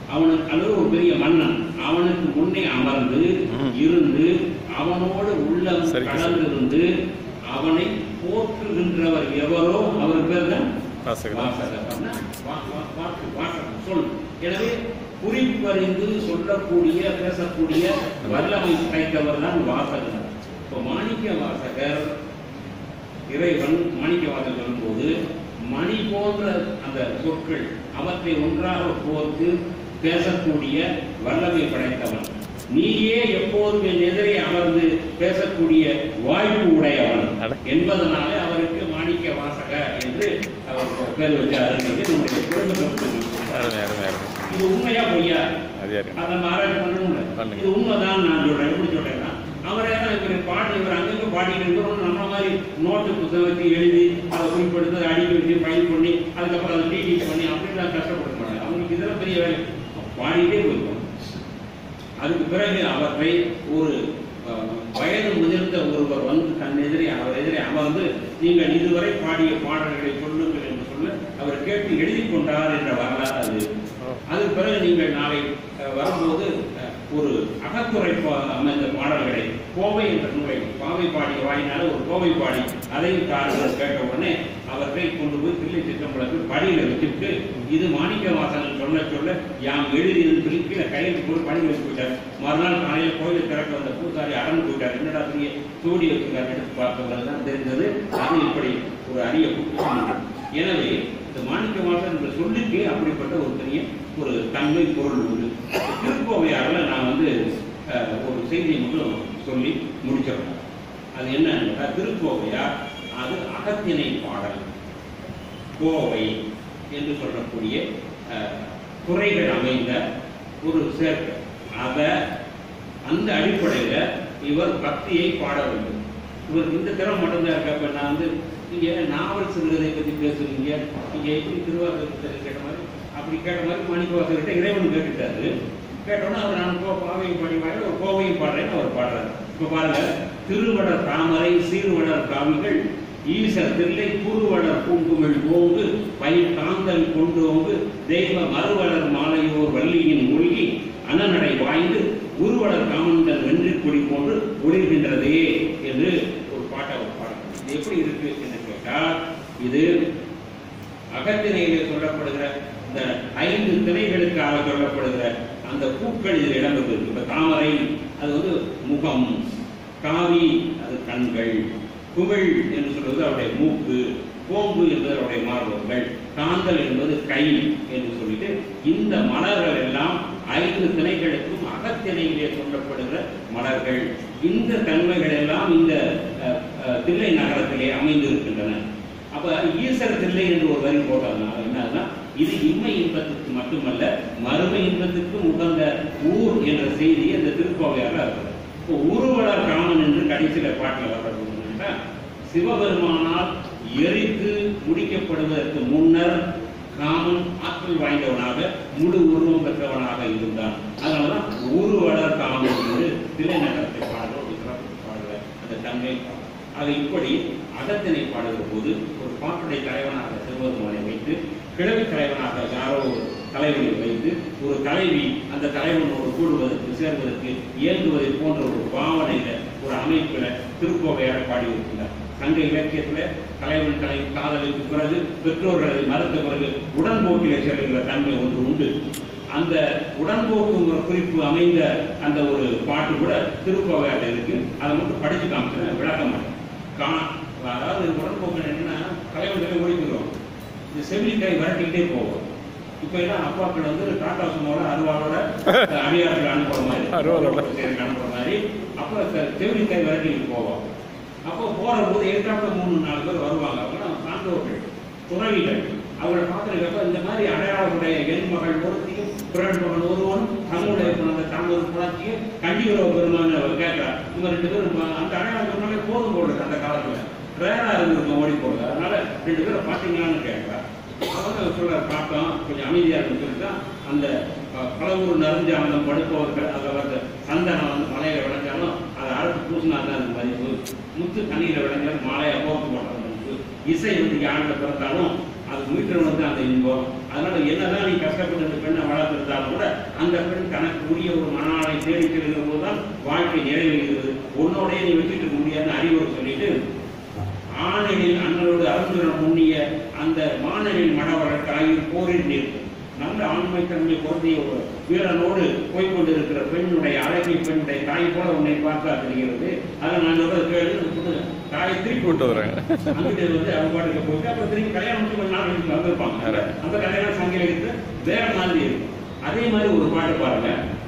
அவனுக்கு அல்லது ஒரு பெரிய மன்னன் அவனுக்கு முன்னே அமர்ந்து ம். இருந்து அவனோடு உள்ளம் சரி, சரி. கலந்திருந்து அவனை போற்றுகின்றவர் எவரோ அவர் பேர் தான் வாசகர். வாசகர். அப்படின்னா வா- வா- வாக்கு- வாசகம், சொல் எனவே குறிப்பறிந்து சொல்லக்கூடிய பேசக்கூடிய வல்லமை படைத்தவர் தான் வாசகர் இப்போ மாணிக்க வாசகர் இறைவன் மாணிக்க வாசகர் சொல்லும்போது மணி போன்ற அந்த சொற்கள் அவற்றை ஒன்றாக கோர்த்து பேசக்கூடிய வல்லமை படைத்தவன் நீயே எப்போதும் என் எதிரே அமர்ந்து பேசக்கூடிய வாய்ப்பு உடையவன் அட. என்பதனாலே அவருக்கு மாணிக்க வாசக என்று அவர் பேர் வச்சார் என்பது நம்முடைய குடும்பத்தில் அருமை அருமை அருமை இது உண்மையா பொய்யா அது யாரு அதை நம்ம ஆராய்ச்சி பண்ணணும்ல பண்ணுங்க. இது உண்மைதான் நான் சொல்றேன் எப்படி சொல்றேன்னா அவரே தான் இவர் பாடி இவர் அங்கங்க பாடிட்டு இருக்கிறோம் நம்ம மாதிரி நோட்டு புத்தகத்தை எழுதி அதை குறிப்பெடுத்து அதை அடிக்க வச்சு ஃபைல் பண்ணி அதுக்கப்புறம் அதை டிடி பண்ணி அப்படிலாம் கஷ்டப்பட மாட்டாங்க அவங்களுக்கு இதெல்லாம் பெரிய வேலை பாடிட்டே போயிருக்கோம் அதுக்கு பிறகு அவற்றை ஒரு அஹ், வயது முதிர்ந்த ஒருவர் வந்து தன் எதிரே அவர் எதிரே அமர்ந்து நீங்கள் இதுவரை பாடிய பாடல்களை சொல்லுங்கள் என்று சொல்ல அவர் கேட்டு எழுதி கொண்டார் என்ற வரலாறு அது அதுக்கு பிறகு நீங்கள் நாளை அஹ், வரும்போது அஹ், ஒரு அகத்துறை பா- அமைந்த பாடல்களை கோவை என்ற நூலை பாவை பாடிய வாயினால ஒரு கோவை பாடி அதையும் தாருங்கள் கேட்ட உடனே அவற்றை கொண்டு போய் தில்லை சிற்றம்பலத்தில் படியில வச்சுட்டு இது மாணிக்க வாசகன் சொல்ல சொல்ல யாம் எழுதியது சொல்லி கீழே கையில் போய் படியில் வச்சு போயிட்டார் மறுநாள் காலையில் கோயிலை திறக்க வந்த பூசாரி அறந்து போயிட்டார் என்னடா பெரிய சூடி வச்சிருக்காரு எடுத்து பார்த்தவர்கள் தான் தெரிந்தது அது இப்படி ஒரு அரிய புத்தகம். எனவே இந்த மாணிக்க வாசகன் என்ற சொல்லுக்கு அப்படிப்பட்ட ஒரு பெரிய ஒரு தன்மை பொருள் உண்டு திருக்கோவையாரில் நான் வந்து அஹ், ஒரு செய்தியை மட்டும் சொல்லி முடிச்சிடறேன் அது என்னன்னா திருக்கோவையார் அது அகத்திணை பாடல் கோவை என்று சொல்லக்கூடிய அஹ், துறைகள் அமைந்த ஒரு சேர்க்கை அத அந்த அடிப்படையில இவர் பக்தியை பாட வேண்டும் இவர் இந்த திறம் மட்டும்தான் இருக்க இப்ப நான் வந்து நீங்க நாவல் சிறுகதை பத்தி பேசுறீங்க நீங்க எப்படி திருவாரூர் கேட்ட மாதிரி அப்படி கேட்ட மாதிரி மாணிக்கவாசர்கிட்ட இறைவன் கேட்டுட்டாரு கேட்டோன்னா அவர் நான் கோ பாவையும் பாடி பாடி ஒரு கோவையும் பாடுறேன்னு அவர் பாடுறாரு இப்ப பாருங்க திருவடர் தாமரை சீர்வடர் காவிகள் ஈசர் தில்லை குருவடர் பூங்குமிழ் ஓங்கு பயிர் காந்தல் கொண்டோங்கு தெய்வ மறுவளர் மாலையோர் வள்ளியின் மூழ்கி அனநடை வாய்ந்து உருவளர் காமந்தன் வென்றி கொடி போன்று ஒளிர்கின்றதே என்று ஒரு பாட்டை அவர் பாடுறார் இது எப்படி இருக்கு என்று கேட்டால் இது அகத்திணையிலே சொல்லப்படுகிற இந்த ஐந்து திணைகளுக்காக சொல்லப்படுகிற அந்த பூக்கள் இதில் இடம்பெற்றிருக்கு இப்ப தாமரை அது வந்து முகம் காவி அது கண்கள் குமிழ் என்று சொல்வது அவருடைய மூக்கு கோம்பு என்பது அவருடைய மார்பகங்கள் காந்தல் என்பது கை என்று சொல்லிட்டு இந்த மலர்கள் எல்லாம் ஐந்து திணைகளுக்கும் அகத்திணையிலே சொல்லப்படுகிற மலர்கள் இந்த தன்மைகள் எல்லாம் இந்த அஹ், அஹ், தில்லை நகரத்திலே அமைந்திருக்கின்றன அப்ப ஈசர் தில்லை என்று ஒரு வரி போட்டதுனால என்னன்னா இது இம்மை இன்பத்துக்கு மட்டுமல்ல மறுமை இன்பத்துக்கும் உகந்த ஊர் என்ற செய்தி அந்த திருக்கோவையாக இருக்குது இப்போ உருவலர் காமன் என்று கடைசியில பாட்டில் வர்றது என்னன்னா, சிவபெருமானால் எரித்து முடிக்கப்படுவதற்கு முன்னர் காமன் ஆற்றல் வாய்ந்தவனாக முழு உருவம் பெற்றவனாக இருந்தான் அதனாலதான் உருவலர் காமன் என்று தில்லை நகரத்தை பாடுற ஒரு சிறப்பு பாடுற அந்த தன்மை ஆக இப்படி அகத்தினை பாடுகிற போது ஒரு பாட்டுடை தலைவனாக சிவபெருமானை வைத்து கிழவி தலைவனாக யாரோ ஒரு தலைவனை வைத்து ஒரு தலைவி அந்த தலைவனோடு கூடுவதற்கு சேர்வதற்கு இயங்குவதை போன்ற ஒரு பாவனையில ஒரு அமைப்புல திருக்கோவையாக பாடியிருக்கிறார் சங்க இலக்கியத்துல தலைவன் தலைவி காதலுக்கு பிறகு பெற்றோர்களை மறுத்த பிறகு உடன்போக்கிலே செல்கிற தன்மை ஒன்று உண்டு அந்த உடன்போக்கு ஒரு குறிப்பு அமைந்த அந்த ஒரு பாட்டு கூட திருக்கோவையாக இருக்கு அதை மட்டும் படிச்சு காமிச்சு விளக்க மாட்டேன் கா அதாவது உடன்போக்கு என்னன்னா தலைவன் தலைவி ஓடிக்கிறோம் இந்த செவிலிக்காய் விரட்டிக்கிட்டே போவோம் இப்ப எல்லாம் அப்பாக்கள் வந்து டாடா சுமோட அருவாளோட அடியார்கள் அனுப்புற மாதிரி அருவாளோட. சேர்ந்து அனுப்புற மாதிரி அப்ப செவிலிக்காய் விரட்டிக்கிட்டு போவோம் அப்போ போற போது எதிர்த்தாப்புல மூணு நாலு பேர் வருவாங்க அவங்க சான்றோர்கள் துறவிகள் அவரை பார்க்கறதுக்கப்ப இந்த மாதிரி அடையாளமுடைய என் மகள் ஒருத்தியும் பிறன் மகன் ஒருவனும் தங்களுடைய அந்த தமது புணர்ச்சியும் கண்டிவரோ பெருமான் அவர் கேட்கிறார் இவங்க ரெண்டு பேரும் ம- அந்த அடையாளம் சொன்னாலே போதும் போடுறது அந்த காலத்துல ரேரா இருந்திருக்கும் ஓடி போடுறது அதனால ரெண்டு பேரும் பார்த்தீங்களான்னு கேட்கிறார் அவங்க சொல்ற பார்த்தோம் கொஞ்சம் அமைதியா இருக்குன்னு சொல்லிட்டு தான் அந்த அஹ், பலவூர் நறுஞ்சாமலம் படுப்பவர்கள் அதில் வந்து சந்தனம் வந்து மலையில விளைஞ்சாலும் அதை அறுத்து பூசினா தான் அது மதிப்பு முத்து தண்ணியில விளைஞ்சாலும் மாலையை போட்டு போடுறது மதிப்பு இசை வந்து யானில் பிறந்தாலும் அதை அது மீட்டவனுக்கு அந்த இன்பம் அதனால என்னதான் நீ கஷ்டப்பட்டு அந்த பெண்ணை வளர்த்திருந்தாலும் கூட அந்த பெண் தனக்கு உரிய ஒரு மனநாளை தேடிக்கிறது போதுதான் வாழ்க்கை நிறைவேறுகிறது உன்னோடய நீ வச்சுட்டு இருக்க முடியாதுன்னு அறிவுரை சொல்லிட்டு ஆணையில் அண்ணனோடு அருந்துரம் முன்னிய அந்த மாணவின் மனவழக்காயில் போரில் நிற்கும் நல்ல ஆண்மை தன்மை பொருந்திய ஒரு வீரனோடு போய்கொண்டிருக்கிற பெண்ணுடைய அழகிய பெண்ணுடைய தாய் போல உன்னை பார்த்தா தெரிகிறது அதை நான் சொல்றது கேளு புது தாயை திருப்பி கூட்டு வர்றாங்க. அங்கிட்டு வந்து அவங்க பாட்டுக்கு போயிட்டு அப்புறம் திரும்பி கல்யாணம் முடிச்சு கொஞ்ச நாள் கழிச்சு வந்திருப்பாங்க அந்த கல்யாண சங்கிலிருந்து வேற மாதிரி இருக்கும் அதே மாதிரி ஒரு பாட்டு பாருங்க